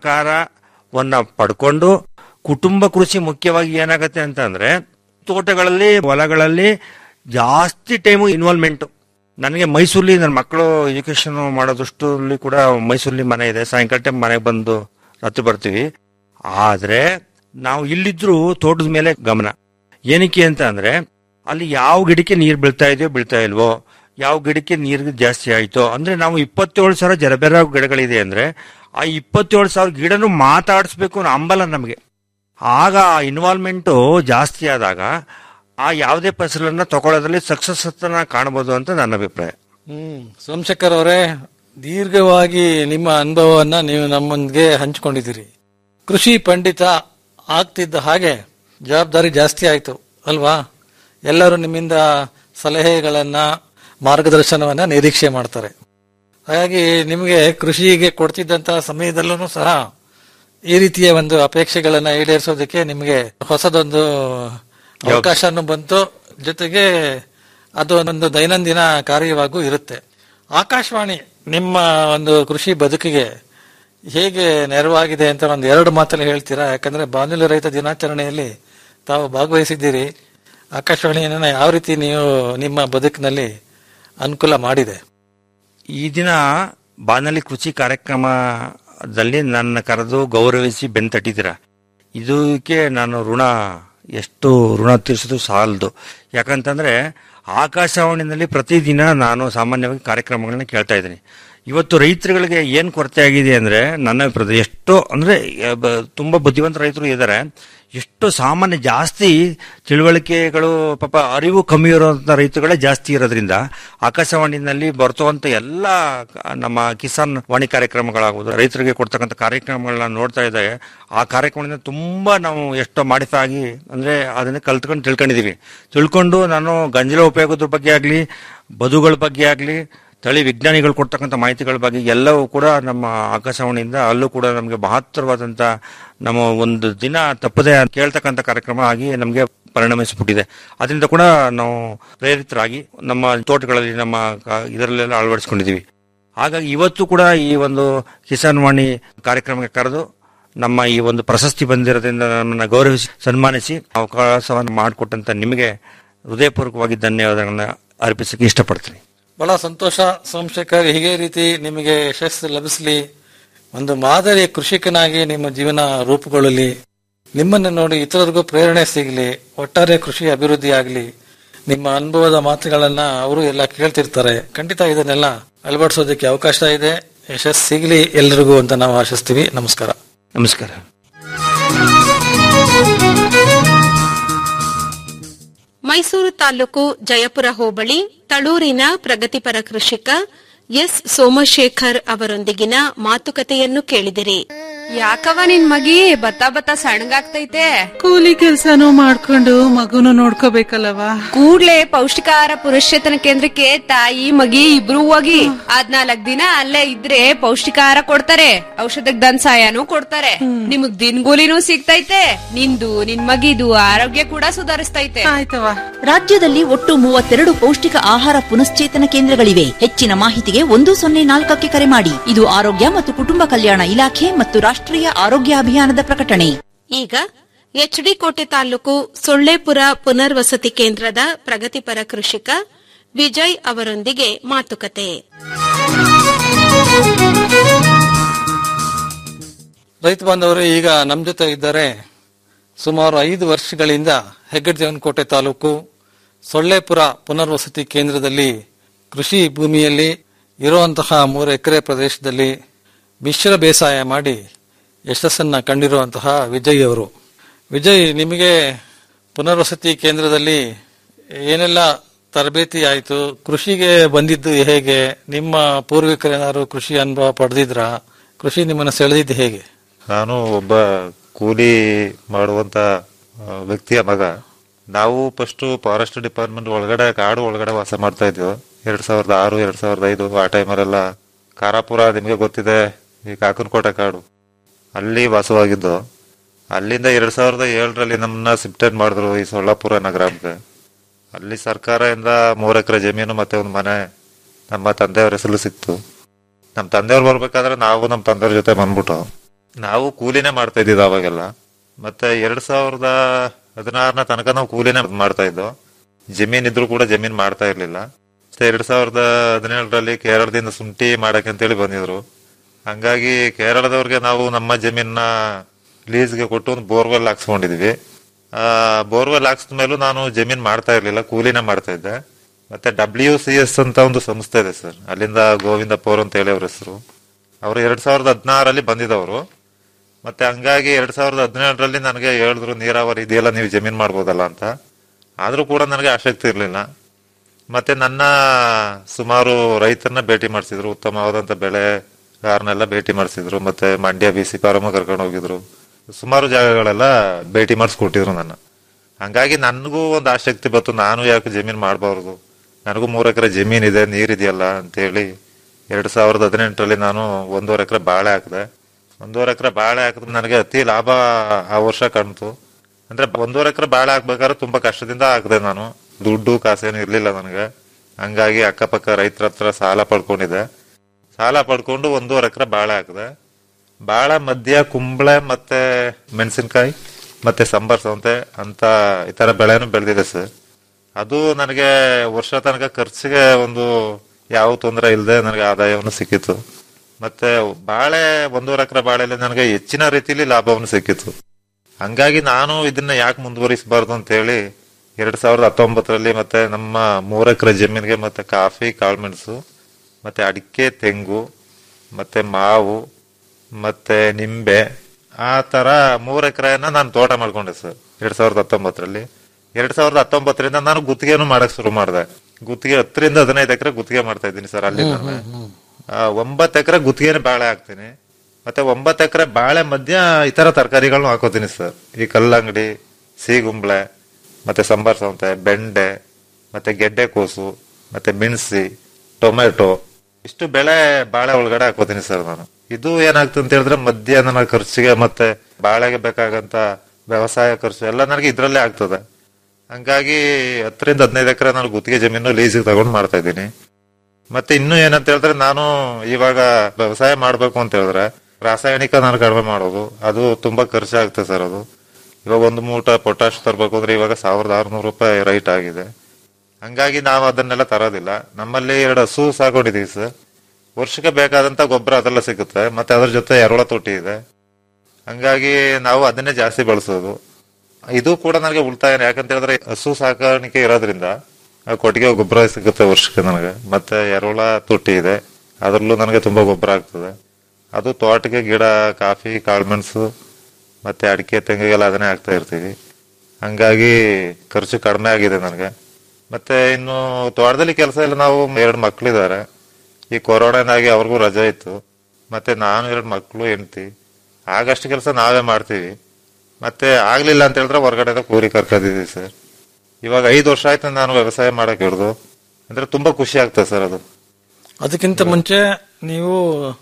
ಸಹಕಾರವನ್ನ ಪಡ್ಕೊಂಡು ಕುಟುಂಬ ಕೃಷಿ ಮುಖ್ಯವಾಗಿ ಏನಾಗತ್ತೆ ಅಂತಂದ್ರೆ ತೋಟಗಳಲ್ಲಿ ಹೊಲಗಳಲ್ಲಿ ಜಾಸ್ತಿ ಟೈಮು ಇನ್ವಾಲ್ವ್ಮೆಂಟ್ ನನಗೆ ಮೈಸೂರಲ್ಲಿ ನನ್ನ ಮಕ್ಕಳು ಎಜುಕೇಶನ್ ಮಾಡೋದಷ್ಟಲ್ಲಿ ಕೂಡ ಮೈಸೂರಲ್ಲಿ ಮನೆ ಇದೆ ಸಾಯಂಕಾಲ ಟೈಮ್ ಮನೆಗೆ ಬಂದು ಹತ್ತು ಬರ್ತೀವಿ ಆದ್ರೆ ನಾವು ಇಲ್ಲಿದ್ರು ತೋಟದ ಮೇಲೆ ಗಮನ ಏನಕ್ಕೆ ಅಂತ ಅಂದ್ರೆ ಅಲ್ಲಿ ಯಾವ ಗಿಡಕ್ಕೆ ನೀರು ಬೀಳ್ತಾ ಇದೆಯೋ ಬೀಳ್ತಾ ಇಲ್ವೋ ಯಾವ ಗಿಡಕ್ಕೆ ನೀರು ಜಾಸ್ತಿ ಆಯ್ತೋ ಅಂದ್ರೆ ನಾವು ಇಪ್ಪತ್ತೇಳು ಸಾವಿರ ಜರಬೆರ ಗಿಡಗಳಿದೆ ಅಂದ್ರೆ ಆ ಇಪ್ಪತ್ತೇಳು ಸಾವಿರ ಗಿಡನು ಮಾತಾಡಿಸ್ಬೇಕು ಅನ್ನೋ ಹಂಬಲ ನಮಗೆ ಆಗ ಇನ್ವಾಲ್ವ್ಮೆಂಟು ಜಾಸ್ತಿ ಆದಾಗ ಆ ಯಾವುದೇ ಫಸಲನ್ನ ತಗೊಳ್ಳೋದ್ರಲ್ಲಿ ಸಕ್ಸಸ್ ಕಾಣಬಹುದು ಅಂತ ನನ್ನ ಅಭಿಪ್ರಾಯ ಹ್ಮ್ ಸೋಮಶೇಖರ್ ಅವರೇ ದೀರ್ಘವಾಗಿ ನಿಮ್ಮ ಅನುಭವವನ್ನ ನೀವು ನಮ್ಮೊಂದಿಗೆ ಹಂಚಿಕೊಂಡಿದ್ದೀರಿ ಕೃಷಿ ಪಂಡಿತ ಆಗ್ತಿದ್ದ ಹಾಗೆ ಜವಾಬ್ದಾರಿ ಜಾಸ್ತಿ ಆಯ್ತು ಅಲ್ವಾ ಎಲ್ಲರೂ ನಿಮ್ಮಿಂದ ಸಲಹೆಗಳನ್ನ ಮಾರ್ಗದರ್ಶನವನ್ನ ನಿರೀಕ್ಷೆ ಮಾಡ್ತಾರೆ ಹಾಗಾಗಿ ನಿಮಗೆ ಕೃಷಿಗೆ ಕೊಡ್ತಿದ್ದಂತಹ ಸಮಯದಲ್ಲೂ ಸಹ ಈ ರೀತಿಯ ಒಂದು ಅಪೇಕ್ಷೆಗಳನ್ನ ಈಡೇರಿಸೋದಕ್ಕೆ ನಿಮಗೆ ಹೊಸದೊಂದು ಅವಕಾಶನೂ ಬಂತು ಜೊತೆಗೆ ಅದು ಒಂದು ದೈನಂದಿನ ಕಾರ್ಯವಾಗೂ ಇರುತ್ತೆ ಆಕಾಶವಾಣಿ ನಿಮ್ಮ ಒಂದು ಕೃಷಿ ಬದುಕಿಗೆ ಹೇಗೆ ನೆರವಾಗಿದೆ ಅಂತ ಒಂದು ಎರಡು ಮಾತಲ್ಲಿ ಹೇಳ್ತೀರಾ ಯಾಕಂದ್ರೆ ಬಾನುಲಿ ರೈತ ದಿನಾಚರಣೆಯಲ್ಲಿ ತಾವು ಭಾಗವಹಿಸಿದ್ದೀರಿ ಆಕಾಶವಾಣಿಯನ್ನ ಯಾವ ರೀತಿ ನೀವು ನಿಮ್ಮ ಬದುಕಿನಲ್ಲಿ ಅನುಕೂಲ ಮಾಡಿದೆ ಈ ದಿನ ಬಾನಲಿ ಕೃಷಿ ಕಾರ್ಯಕ್ರಮದಲ್ಲಿ ನನ್ನ ಕರೆದು ಗೌರವಿಸಿ ಬೆನ್ ತಟ್ಟಿದ್ದೀರ ಇದಕ್ಕೆ ನಾನು ಋಣ ಎಷ್ಟು ಋಣ ತೀರಿಸೋದು ಸಾಲದು ಯಾಕಂತಂದ್ರೆ ಆಕಾಶವಾಣಿನಲ್ಲಿ ಪ್ರತಿದಿನ ನಾನು ಸಾಮಾನ್ಯವಾಗಿ ಕಾರ್ಯಕ್ರಮಗಳನ್ನ ಕೇಳ್ತಾ ಇದ್ದೀನಿ ಇವತ್ತು ರೈತರುಗಳಿಗೆ ಏನು ಕೊರತೆ ಆಗಿದೆ ಅಂದ್ರೆ ನನ್ನ ಅಭಿಪ್ರಾಯ ಎಷ್ಟೋ ಅಂದ್ರೆ ಯ- ಬ- ತುಂಬಾ ಬುದ್ಧಿವಂತ ರೈತರು ಇದ್ದಾರೆ ಎಷ್ಟೋ ಸಾಮಾನ್ಯ ಜಾಸ್ತಿ ತಿಳುವಳಿಕೆಗಳು ಪಾಪ ಅರಿವು ಕಮ್ಮಿ ಇರುವಂತ ರೈತರುಗಳೇ ಜಾಸ್ತಿ ಇರೋದ್ರಿಂದ ಆಕಾಶವಾಣಿನಲ್ಲಿ ಬರ್ತುವಂತ ಎಲ್ಲ ಕ- ನಮ್ಮ ಕಿಸಾನ್ ವಾಣಿ ಕಾರ್ಯಕ್ರಮಗಳಾಗುವುದು ರೈತರಿಗೆ ಕೊಡ್ತಕ್ಕಂಥ ಕಾರ್ಯಕ್ರಮಗಳನ್ನ ನೋಡ್ತಾ ಇದ್ದಾಗ ಆ ಕಾರ್ಯಕ್ರಮದಿಂದ ತುಂಬಾ ನಾವು ಎಷ್ಟೋ ಮಾಡಿಫೈ ಆಗಿ ಅಂದ್ರೆ ಅದನ್ನ ಕಲ್ತ್ಕೊಂಡು ತಿಳ್ಕೊಂಡಿದೀವಿ ತಿಳ್ಕೊಂಡು ನಾನು ಗಂಜಲ ಉಪಯೋಗದ ಬಗ್ಗೆ ಆಗ್ಲಿ ಬದುಗಳ ಬಗ್ಗೆ ಆಗ್ಲಿ ತಳಿ ವಿಜ್ಞಾನಿಗಳು ಕೊಡ್ತಕ್ಕಂಥ ಮಾಹಿತಿಗಳ ಬಗ್ಗೆ ಎಲ್ಲವೂ ಕೂಡ ನಮ್ಮ ಆಕಾಶವಾಣಿಯಿಂದ ಅಲ್ಲೂ ಕೂಡ ನಮಗೆ ಮಹತ್ತರವಾದಂತ ನಮ್ಮ ಒಂದು ದಿನ ತಪ್ಪದೆ ಕೇಳ್ತಕ್ಕಂಥ ಕಾರ್ಯಕ್ರಮ ಆಗಿ ನಮಗೆ ಪರಿಣಮಿಸಿಬಿಟ್ಟಿದೆ ಅದರಿಂದ ಕೂಡ ನಾವು ಪ್ರೇರಿತರಾಗಿ ನಮ್ಮ ತೋಟಗಳಲ್ಲಿ ನಮ್ಮ ಕ- ಇದರಲ್ಲೆಲ್ಲ ಅಳವಡಿಸ್ಕೊಂಡಿದ್ದೀವಿ ಹಾಗಾಗಿ ಇವತ್ತು ಕೂಡ ಈ ಒಂದು ಕಿಸಾನ್ ವಾಣಿ ಕಾರ್ಯಕ್ರಮಕ್ಕೆ ಕರೆದು ನಮ್ಮ ಈ ಒಂದು ಪ್ರಶಸ್ತಿ ಬಂದಿರೋದ್ರಿಂದ ನಮ್ಮನ್ನು ಗೌರವಿಸಿ ಸನ್ಮಾನಿಸಿ ಅವಕಾಶವನ್ನು ಮಾಡಿಕೊಟ್ಟಂತ ನಿಮಗೆ ಹೃದಯಪೂರ್ವಕವಾಗಿ ಧನ್ಯವಾದಗಳನ್ನ ಅರ್ಪಿಸಕ್ಕೆ ಇಷ್ಟಪಡ್ತೀನಿ ಬಹಳ ಸಂತೋಷ ಸೋಮಶೇಖರ್ ಹೀಗೆ ರೀತಿ ನಿಮಗೆ ಯಶಸ್ಸು ಲಭಿಸಲಿ ಒಂದು ಮಾದರಿ ಕೃಷಿಕನಾಗಿ ನಿಮ್ಮ ಜೀವನ ರೂಪುಗೊಳ್ಳಲಿ ನಿಮ್ಮನ್ನು ನೋಡಿ ಇತರರಿಗೂ ಪ್ರೇರಣೆ ಸಿಗಲಿ ಒಟ್ಟಾರೆ ಕೃಷಿ ಅಭಿವೃದ್ಧಿ ಆಗಲಿ ನಿಮ್ಮ ಅನುಭವದ ಮಾತುಗಳನ್ನ ಅವರು ಎಲ್ಲ ಕೇಳ್ತಿರ್ತಾರೆ ಖಂಡಿತ ಇದನ್ನೆಲ್ಲ ಅಳವಡಿಸೋದಕ್ಕೆ ಅವಕಾಶ ಇದೆ ಯಶಸ್ಸು ಸಿಗಲಿ ಎಲ್ಲರಿಗೂ ಅಂತ ನಾವು ಆಶಿಸ್ತೀವಿ ನಮಸ್ಕಾರ ನಮಸ್ಕಾರ ಮೈಸೂರು ತಾಲೂಕು ಜಯಪುರ ಹೋಬಳಿ ತಳೂರಿನ ಪ್ರಗತಿಪರ ಕೃಷಿಕ ಎಸ್ ಸೋಮಶೇಖರ್ ಅವರೊಂದಿಗಿನ ಮಾತುಕತೆಯನ್ನು ಕೇಳಿದಿರಿ ಯಾಕವ ನಿನ್ ಮಗಿ ಬತ್ತಾ ಬತ್ತಾ ಸಣ್ಣಗಾಗ್ತೈತೆ ಕೂಲಿ ಕೆಲ್ಸನೂ ಮಾಡ್ಕೊಂಡು ಮಗುನು ನೋಡ್ಕೋಬೇಕಲ್ಲವ ಕೂಡ್ಲೆ ಪೌಷ್ಟಿಕಾಹಾರ ಪುನಶ್ಚೇತನ ಕೇಂದ್ರಕ್ಕೆ ತಾಯಿ ಮಗಿ ಇಬ್ರು ಹೋಗಿ ಹದ್ನಾಲ್ಕ್ ದಿನ ಅಲ್ಲೇ ಇದ್ರೆ ಪೌಷ್ಟಿಕಾಹಾರ ಕೊಡ್ತಾರೆ ಔಷಧಕ್ ಧನ್ ಸಹಾಯನೂ ಕೊಡ್ತಾರೆ ನಿಮಗ್ ದಿನಗೂಲಿನೂ ಸಿಗ್ತೈತೆ ನಿಂದು ನಿನ್ ಮಗಿದು ಆರೋಗ್ಯ ಕೂಡ ಸುಧಾರಿಸ್ತೈತೆ ಆಯ್ತವ ರಾಜ್ಯದಲ್ಲಿ ಒಟ್ಟು ಮೂವತ್ತೆರಡು ಪೌಷ್ಟಿಕ ಆಹಾರ ಪುನಶ್ಚೇತನ ಕೇಂದ್ರಗಳಿವೆ ಹೆಚ್ಚಿನ ಮಾಹಿತಿಗೆ ಒಂದು ಸೊನ್ನೆ ನಾಲ್ಕಕ್ಕೆ ಕರೆ ಮಾಡಿ ಇದು ಆರೋಗ್ಯ ಮತ್ತು ಕುಟುಂಬ ಕಲ್ಯಾಣ ಇಲಾಖೆ ಮತ್ತು ರಾಷ್ಟ್ರೀಯ ಆರೋಗ್ಯ ಅಭಿಯಾನದ ಪ್ರಕಟಣೆ ಈಗ ಎಚ್ಡಿ ಕೋಟೆ ತಾಲೂಕು ಸೊಳ್ಳೆಪುರ ಪುನರ್ವಸತಿ ಕೇಂದ್ರದ ಪ್ರಗತಿಪರ ಕೃಷಿಕ ವಿಜಯ್ ಅವರೊಂದಿಗೆ ಮಾತುಕತೆ ರೈತ ಬಾಂಧವರು ಈಗ ನಮ್ಮ ಜೊತೆ ಇದ್ದಾರೆ ಸುಮಾರು ಐದು ವರ್ಷಗಳಿಂದ ಹೆಗ್ಗಡದೇವನಕೋಟೆ ತಾಲೂಕು ಸೊಳ್ಳೆಪುರ ಪುನರ್ವಸತಿ ಕೇಂದ್ರದಲ್ಲಿ ಕೃಷಿ ಭೂಮಿಯಲ್ಲಿ ಇರುವಂತಹ ಮೂರು ಎಕರೆ ಪ್ರದೇಶದಲ್ಲಿ ಮಿಶ್ರ ಬೇಸಾಯ ಮಾಡಿ ಯಶಸ್ಸನ್ನ ಕಂಡಿರುವಂತಹ ವಿಜಯ್ ಅವರು ವಿಜಯ್ ನಿಮಗೆ ಪುನರ್ವಸತಿ ಕೇಂದ್ರದಲ್ಲಿ ಏನೆಲ್ಲ ತರಬೇತಿ ಆಯಿತು ಕೃಷಿಗೆ ಬಂದಿದ್ದು ಹೇಗೆ ನಿಮ್ಮ ಪೂರ್ವಿಕರೇನಾದ್ರು ಕೃಷಿ ಅನುಭವ ಪಡೆದಿದ್ರಾ ಕೃಷಿ ನಿಮ್ಮನ್ನು ಸೆಳೆದಿದ್ದು ಹೇಗೆ ನಾನು ಒಬ್ಬ ಕೂಲಿ ಮಾಡುವಂತ ಆ, ವ್ಯಕ್ತಿಯ ಮಗ ನಾವು ಫಸ್ಟ್ ಫಾರೆಸ್ಟ್ ಡಿಪಾರ್ಟ್ಮೆಂಟ್ ಒಳಗಡೆ ಕಾಡು ಒಳಗಡೆ ವಾಸ ಮಾಡ್ತಾ ಇದ್ವಿ ಎರಡ್ ಸಾವಿರದ ಆರು ಎರಡ್ ಸಾವಿರದ ಐದು ಆ ಟೈಮಲ್ಲೆಲ್ಲ ಕಾರಾಪುರ ನಿಮಗೆ ಗೊತ್ತಿದೆ ಈ ಕಾಕನಕೋಟೆ ಕಾಡು ಅಲ್ಲಿ ವಾಸವಾಗಿದ್ದು ಅಲ್ಲಿಂದ ಎರಡ್ ಸಾವಿರದ ಏಳರಲ್ಲಿ ನಮ್ಮನ್ನ ಶಿಫ್ಟೆಡ್ ಮಾಡಿದ್ರು ಈ ಸೊಳ್ಳಾಪುರ ನಗರಕ್ಕೆ ಅಲ್ಲಿ ಸರ್ಕಾರದಿಂದ ಮೂರ್ ಎಕರೆ ಜಮೀನು ಮತ್ತೆ ಒಂದು ಮನೆ ನಮ್ಮ ತಂದೆಯವ್ರ ಹೆಸರು ಸಿಕ್ತು ನಮ್ಮ ತಂದೆಯವ್ರು ಬರ್ಬೇಕಾದ್ರೆ ನಾವು ನಮ್ಮ ತಂದೆಯವ್ರ ಜೊತೆ ಬಂದ್ಬಿಟ್ಟು ನಾವು ಕೂಲಿನೇ ಮಾಡ್ತಾ ಇದ್ದಿದ್ದು ಅವಾಗೆಲ್ಲ ಮತ್ತೆ ಎರಡ್ ಸಾವಿರದ ಹದಿನಾರನ ತನಕ ನಾವು ಕೂಲಿನೇ ಮಾಡ್ತಾ ಇದ್ದೋ ಜಮೀನ್ ಇದ್ರು ಕೂಡ ಜಮೀನ್ ಮಾಡ್ತಾ ಇರ್ಲಿಲ್ಲ ಮತ್ತೆ ಎರಡ್ ಸಾವಿರದ ಹದಿನೇಳರಲ್ಲಿ ಕೇರಳದಿಂದ ಶುಂಠಿ ಮಾಡಕ್ಕೆ ಅಂತೇಳಿ ಬಂದಿದ್ರು ಹಂಗಾಗಿ ಕೇರಳದವ್ರಿಗೆ ನಾವು ನಮ್ಮ ಜಮೀನ ಲೀಸ್ಗೆ ಕೊಟ್ಟು ಒಂದು ಬೋರ್ವೆಲ್ ಹಾಕ್ಸ್ಕೊಂಡಿದ್ವಿ ಆ ಬೋರ್ವೆಲ್ ಹಾಕ್ಸಿದ ಮೇಲೂ ನಾನು ಜಮೀನ್ ಮಾಡ್ತಾ ಇರ್ಲಿಲ್ಲ ಕೂಲಿನೇ ಮಾಡ್ತಾ ಇದ್ದೆ ಮತ್ತೆ ಡಬ್ಲ್ಯೂ ಸಿ ಎಸ್ ಅಂತ ಒಂದು ಸಂಸ್ಥೆ ಇದೆ ಸರ್ ಅಲ್ಲಿಂದ ಗೋವಿಂದಪ್ಪ ಅವರು ಅಂತ ಹೇಳಿ ಅವ್ರ ಹೆಸರು ಅವರು ಎರಡ್ ಸಾವಿರದ ಹದಿನಾರಲ್ಲಿ ಬಂದಿದ್ದವರು ಮತ್ತೆ ಹಂಗಾಗಿ ಎರಡ್ ಸಾವಿರದ ಹದಿನೇಳರಲ್ಲಿ ನನಗೆ ಹೇಳಿದ್ರು ನೀರಾವರಿ ಇದೆಯಲ್ಲ ನೀವು ಜಮೀನ್ ಮಾಡ್ಬೋದಲ್ಲ ಅಂತ ಆದ್ರೂ ಕೂಡ ನನಗೆ ಆಸಕ್ತಿ ಇರಲಿಲ್ಲ ಮತ್ತೆ ನನ್ನ ಸುಮಾರು ರೈತರನ್ನ ಭೇಟಿ ಮಾಡಿಸಿದ್ರು ಉತ್ತಮವಾದಂತ ಬೆಳೆಗಾರನೆಲ್ಲ ಭೇಟಿ ಮಾಡಿಸಿದ್ರು ಮತ್ತೆ ಮಂಡ್ಯ ಬಿ ಸಿ ಫಾರಮ್ ಕರ್ಕೊಂಡು ಹೋಗಿದ್ರು ಸುಮಾರು ಜಾಗಗಳೆಲ್ಲ ಭೇಟಿ ಮಾಡಿಸ್ಕೊಟ್ಟಿದ್ರು ನನ್ನ ಹಂಗಾಗಿ ನನಗೂ ಒಂದು ಆಸಕ್ತಿ ಬಂತು ನಾನು ಯಾಕೆ ಜಮೀನ್ ಮಾಡಬಾರ್ದು ನನಗೂ ಮೂರು ಎಕರೆ ಜಮೀನ್ ಇದೆ ನೀರಿದೆಯಲ್ಲ ಅಂತೇಳಿ ಎರಡ್ ಸಾವಿರದ ಹದಿನೆಂಟರಲ್ಲಿ ನಾನು ಒಂದೂವರೆ ಎಕರೆ ಬಾಳೆ ಹಾಕಿದೆ ಒಂದೂವರೆ ಎಕರೆ ಬಾಳೆ ಹಾಕಿದ್ರೆ ನನಗೆ ಅತಿ ಲಾಭ ಆ ವರ್ಷ ಕಾಣ್ತು ಅಂದ್ರೆ ಒಂದೂವರೆ ಎಕರೆ ಬಾಳೆ ಹಾಕ್ಬೇಕಾದ್ರೆ ತುಂಬಾ ಕಷ್ಟದಿಂದ ಹಾಕಿದೆ ನಾನು ದುಡ್ಡು ಕಾಸೇನು ಇರ್ಲಿಲ್ಲ ನನಗೆ ಹಂಗಾಗಿ ಅಕ್ಕಪಕ್ಕ ರೈತರ ಹತ್ರ ಸಾಲ ಪಡ್ಕೊಂಡಿದ್ದೆ ಸಾಲ ಪಡ್ಕೊಂಡು ಒಂದೂವರೆ ಎಕರೆ ಬಾಳೆ ಹಾಕಿದೆ ಬಾಳೆ ಮಧ್ಯ ಕುಂಬಳೆ ಮತ್ತೆ ಮೆಣಸಿನ್ಕಾಯಿ ಮತ್ತೆ ಸಂಬಾರ್ ಸೌಂತೆ ಅಂತ ಈ ತರ ಬೆಳೆನೂ ಬೆಳೆದಿದೆ ಸರ್ ಅದು ನನಗೆ ವರ್ಷ ತನಕ ಖರ್ಚಿಗೆ ಒಂದು ಯಾವ ತೊಂದರೆ ಇಲ್ಲದೆ ನನಗೆ ಆದಾಯವನ್ನು ಸಿಕ್ಕಿತ್ತು ಮತ್ತೆ ಬಾಳೆ ಒಂದೂವರೆ ಎಕರೆ ಬಾಳೆಯಲ್ಲಿ ನನಗೆ ಹೆಚ್ಚಿನ ರೀತಿಯಲ್ಲಿ ಲಾಭವನ್ನು ಸಿಕ್ಕಿತ್ತು ಹಂಗಾಗಿ ನಾನು ಇದನ್ನ ಯಾಕೆ ಮುಂದುವರಿಸಬಾರ್ದು ಅಂತ ಹೇಳಿ ಎರಡ್ ಸಾವಿರದ ಹತ್ತೊಂಬತ್ತರಲ್ಲಿ ಮತ್ತೆ ನಮ್ಮ ಮೂರು ಎಕರೆ ಜಮೀನಿಗೆ ಮತ್ತೆ ಕಾಫಿ ಕಾಳುಮೆಣಸು ಮತ್ತೆ ಅಡಿಕೆ ತೆಂಗು ಮತ್ತೆ ಮಾವು ಮತ್ತೆ ನಿಂಬೆ ಆ ತರ ಮೂರ್ ಎಕರೆನ ನಾನು ತೋಟ ಮಾಡ್ಕೊಂಡೆ ಸರ್ ಎರಡ್ ಸಾವಿರದ ಹತ್ತೊಂಬತ್ತರಲ್ಲಿ ಎರಡ್ ಸಾವಿರದ ಹತ್ತೊಂಬತ್ತರಿಂದ ನಾನು ಗುತ್ತಿಗೆನು ಮಾಡಕ್ ಶುರು ಮಾಡಿದೆ ಗುತ್ತಿಗೆ ಹತ್ತರಿಂದ ಹದಿನೈದು ಎಕರೆ ಗುತ್ತಿಗೆ ಮಾಡ್ತಾ ಇದ್ದೀನಿ ಸರ್ ಅಲ್ಲಿ ನಾನು ಆ, ಒಂಬತ್ತು ಎಕರೆ ಗುತ್ತಿಗೆನೆ ಬಾಳೆ ಹಾಕ್ತೀನಿ ಮತ್ತೆ ಒಂಬತ್ತು ಎಕರೆ ಬಾಳೆ ಮಧ್ಯ ಇತರ ತರಕಾರಿಗಳನ್ನ ಹಾಕೋತೀನಿ ಸರ್ ಈ ಕಲ್ಲಂಗಡಿ ಸೀಗುಂಬ್ಳೆ ಮತ್ತೆ ಸಂಬಾರ್ ಸೌತೆ ಬೆಂಡೆ ಮತ್ತೆ ಗೆಡ್ಡೆ ಕೋಸು ಮತ್ತೆ ಮೆಣಸಿ ಟೊಮೆಟೊ ಇಷ್ಟು ಬೆಳೆ ಬಾಳೆ ಒಳಗಡೆ ಹಾಕೋತೀನಿ ಸರ್ ನಾನು ಇದು ಏನಾಗ್ತದೆ ಅಂತ ಹೇಳಿದ್ರೆ ಮಧ್ಯ ನನ್ನ ಖರ್ಚಿಗೆ ಮತ್ತೆ ಬಾಳೆಗೆ ಬೇಕಾಗಂತ ವ್ಯವಸಾಯ ಖರ್ಚು ಎಲ್ಲ ನನಗೆ ಇದ್ರಲ್ಲೇ ಆಗ್ತದೆ ಹಂಗಾಗಿ ಹತ್ತರಿಂದ ಹದಿನೈದು ಎಕರೆ ನಾನು ಗುತ್ತಿಗೆ ಜಮೀನು ಲೀಸಿಗೆ ತಗೊಂಡು ಮಾಡ್ತಾ ಇದ್ದೀನಿ ಮತ್ತೆ ಇನ್ನು ಏನಂತ ಹೇಳಿದ್ರೆ ನಾನು ಇವಾಗ ವ್ಯವಸಾಯ ಮಾಡ್ಬೇಕು ಅಂತ ಹೇಳಿದ್ರೆ ರಾಸಾಯನಿಕ ನಾನು ಕಡಿಮೆ ಮಾಡೋದು ಅದು ತುಂಬಾ ಖರ್ಚಾಗುತ್ತೆ ಸರ್ ಅದು ಇವಾಗ ಒಂದು ಮೂಟ ಪೊಟ್ಯಾಶ್ ತರಬೇಕು ಅಂದ್ರೆ ಇವಾಗ ಸಾವಿರದ ಆರ್ನೂರು ರೂಪಾಯಿ ರೈಟ್ ಆಗಿದೆ ಹಂಗಾಗಿ ನಾವು ಅದನ್ನೆಲ್ಲ ತರೋದಿಲ್ಲ ನಮ್ಮಲ್ಲಿ ಎರಡು ಹಸು ಸಾಕೊಂಡಿದೀವಿ ಸರ್ ವರ್ಷಕ್ಕೆ ಬೇಕಾದಂತ ಗೊಬ್ಬರ ಅದೆಲ್ಲ ಸಿಗುತ್ತೆ ಮತ್ತೆ ಅದ್ರ ಜೊತೆ ಎರೋಳ ತೊಟ್ಟಿ ಇದೆ ಹಂಗಾಗಿ ನಾವು ಅದನ್ನೇ ಜಾಸ್ತಿ ಬಳಸೋದು ಇದು ಕೂಡ ನನಗೆ ಉಳಿತಾಯ ಯಾಕಂತ ಹೇಳಿದ್ರೆ ಹಸು ಸಾಕಾಣಿಕೆ ಇರೋದ್ರಿಂದ ಆ ಕೊಟ್ಟಿಗೆ ಗೊಬ್ಬರ ಸಿಗುತ್ತೆ ವರ್ಷಕ್ಕೆ ನನಗೆ ಮತ್ತೆ ಎರೋಳ ತೊಟ್ಟಿ ಇದೆ ಅದರಲ್ಲೂ ನನಗೆ ತುಂಬಾ ಗೊಬ್ಬರ ಆಗ್ತದೆ ಅದು ತೋಟಕ್ಕೆ ಗಿಡ ಕಾಫಿ ಕಾಳುಮೆಣಸು ಮತ್ತೆ ಅಡಿಕೆ ತೆಂಗಿಗೆಲ್ಲ ಅದನ್ನೇ ಹಾಕ್ತಾ ಇರ್ತೀವಿ ಹಂಗಾಗಿ ಖರ್ಚು ಕಡಿಮೆ ಆಗಿದೆ ನನಗೆ ಮತ್ತೆ ಇನ್ನು ತೋಟದಲ್ಲಿ ಕೆಲಸ ಎಲ್ಲ ನಾವು ಎರಡು ಮಕ್ಳಿದ್ದಾರೆ ಈ ಕೊರೋನಾದಾಗಿ ಅವ್ರಿಗೂ ರಜೆ ಇತ್ತು ಮತ್ತೆ ನಾನು ಎರಡು ಮಕ್ಕಳು ಹೆಂಡತಿ ಆಗಷ್ಟು ಕೆಲಸ ನಾವೇ ಮಾಡ್ತೀವಿ ಮತ್ತೆ ಆಗ್ಲಿಲ್ಲ ಅಂತ ಹೇಳಿದ್ರೆ ಹೊರಗಡೆ ಕೂಲಿ ಕರ್ಕೊಂಡಿದೀವಿ ಸರ್ ಇವಾಗ ಐದು ವರ್ಷ ಆಯ್ತು ನಾನು ವ್ಯವಸಾಯ ಮಾಡಕ್ ಹಿಡ್ದು ಅಂದ್ರೆ ತುಂಬಾ ಖುಷಿ ಆಗ್ತದೆ ಸರ್ ಅದು ಅದಕ್ಕಿಂತ ಮುಂಚೆ ನೀವು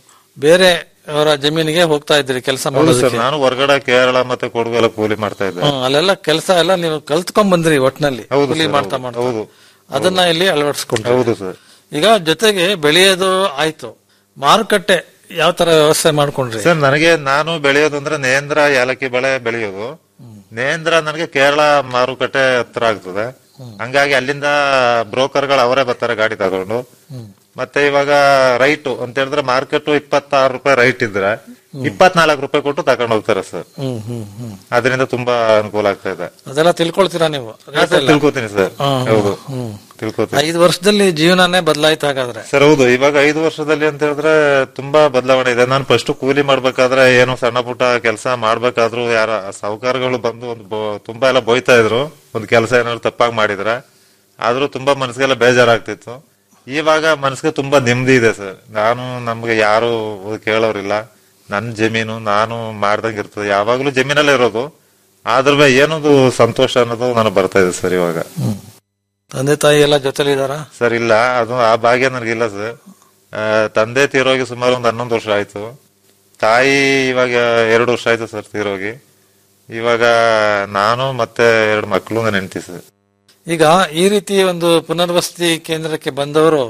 ಬೇರೆ ಅವರ ಜಮೀನಿಗೆ ಹೋಗ್ತಾ ಇದ್ದೀರಿ ಕೆಲಸ ಹೌದು ಸರ್ ಮಾಡೋದಕ್ಕೆ ನಾನು ಹೊರಗಡೆ ಕೇರಳ ಮತ್ತೆ ಕೊಡಗು ಎಲ್ಲ ಕೂಲಿ ಮಾಡ್ತಾ ಇದ್ದೆ ಹ್ಮ್, ಅಲ್ಲೆಲ್ಲ ಕೆಲಸ ಎಲ್ಲ ನೀವು ಕಲ್ತ್ಕೊಂಡ್ ಬಂದ್ರಿ ಒಟ್ನಲ್ಲಿ ಹೌದು ಕೂಲಿ ಸರ್, ಮಾಡ್ತಾ ಹೌದು, ಮಾಡ್ತಾ ಹೌದು. ಅದನ್ನ ಇಲ್ಲಿ ಅಳವಡಿಸ್ಕೊಂಡ್ರಿ ಹೌದು ಸರ್ ಈಗ ಜೊತೆಗೆ ಬೆಳೆಯೋದು ಆಯ್ತು ಮಾರುಕಟ್ಟೆ ಯಾವ ತರ ವ್ಯವಸ್ಥೆ ಮಾಡ್ಕೊಂಡ್ರಿ ಸರ್ ನನಗೆ ನಾನು ಬೆಳೆಯೋದು ಅಂದ್ರೆ ನೇಂದ್ರ ಏಲಕ್ಕಿ ಬೆಳೆ ಬೆಳೆಯೋದು ನೇಂದ್ರ ನನಗೆ ಕೇರಳ ಮಾರುಕಟ್ಟೆ ಹತ್ರ ಆಗ್ತದೆ ಹಂಗಾಗಿ ಅಲ್ಲಿಂದ ಬ್ರೋಕರ್ಗಳು ಅವರೇ ಬರ್ತಾರೆ ಗಾಡಿ ತಗೊಂಡು ಮತ್ತೆ ಇವಾಗ ರೈಟು ಅಂತ ಹೇಳಿದ್ರೆ ಮಾರ್ಕೆಟ್ ಇಪ್ಪತ್ತಾರು ರೂಪಾಯಿ ರೈಟ್ ಇದ್ರೆ ಇಪ್ಪತ್ನಾಲ್ಕು ರೂಪಾಯಿ ಕೊಟ್ಟು ತಗೊಂಡು ಹೋಗ್ತಾರೆ ಸರ್ ಹ್ಮ್ ಹ್ಮ್ ಹ್ಮ್ ಅದರಿಂದ ತುಂಬಾ ಅನುಕೂಲ ಆಗ್ತಾ ಇದೆ ಅದೆಲ್ಲ ತಿಳ್ಕೊಳ್ತೀರಾ ನೀವು ಹಾ, ಸರ್, ತಿಳ್ಕೊತೀನಿ ಸರ್ ಹ್ಮ್, ಹೌದು ಹ್ಮ್. ತಿಳ್ಕೊತೀನಿ ಐದು ವರ್ಷದಲ್ಲಿ ಜೀವನನೇ ಬದಲಾಯ್ತು ಹಾಗಾದ್ರೆ ಸರ್ ಹೌದು ಇವಾಗ ಐದು ವರ್ಷದಲ್ಲಿ ಅಂತ ಹೇಳಿದ್ರೆ ತುಂಬಾ ಬದಲಾವಣೆ ಇದೆ ನಾನು ಫಸ್ಟ್ ಕೂಲಿ ಮಾಡ್ಬೇಕಾದ್ರೆ ಏನೋ ಸಣ್ಣ ಪುಟ್ಟ ಕೆಲಸ ಮಾಡ್ಬೇಕಾದ್ರೂ ಯಾರ ಸಾಹುಕಾರಗಳು ಬಂದು ಒಂದು ಬೊ- ತುಂಬಾ ಎಲ್ಲ ಬೈತಾ ಇದ್ರು ಒಂದು ಕೆಲಸ ಏನಾದ್ರು ತಪ್ಪಾಗಿ ಮಾಡಿದ್ರೆ ಆದ್ರೂ ತುಂಬಾ ಮನಸ್ಸಿಗೆಲ್ಲ ಬೇಜಾರಾಗ್ತಿತ್ತು ಇವಾಗ ಮನಸ್ಸಿಗೆ ತುಂಬಾ ನೆಮ್ಮದಿ ಇದೆ ಸರ್ ನಾನು ನಮ್ಗೆ ಯಾರು ಕೇಳೋರಿಲ್ಲ ನನ್ನ ಜಮೀನು ನಾನು ಮಾಡ್ದಂಗೆ ಇರ್ತದೆ ಯಾವಾಗ್ಲೂ ಜಮೀನಲ್ಲೇ ಇರೋದು ಆದ್ರೂ ಏನೊಂದು ಸಂತೋಷ ಅನ್ನೋದು ನನಗೆ ಬರ್ತಾ ಇದೆ ಸರ್ ಇವಾಗ ತಂದೆ ತಾಯಿ ಎಲ್ಲ ಜೊತೆಲಿ ಇದಾರ ಸರ್ ಇಲ್ಲ ಅದು ಆ ಭಾಗ್ಯ ನನಗಿಲ್ಲ ಸರ್ ಆ, ತಂದೆ ತೀರೋಗಿ ಸುಮಾರು ಒಂದು ಹನ್ನೊಂದು ವರ್ಷ ಆಯ್ತು ತಾಯಿ ಇವಾಗ ಎರಡು ವರ್ಷ ಆಯ್ತು ಸರ್ ತೀರೋಗಿ ಇವಾಗ ನಾನು ಮತ್ತೆ ಎರಡು ಮಕ್ಕಳು ನನ್ನ ಹೆಂಡತಿ ಸರ್ ಈಗ ಈ ರೀತಿ ಒಂದು ಪುನರ್ವಸತಿ ಕೇಂದ್ರಕ್ಕೆ ಬಂದವರು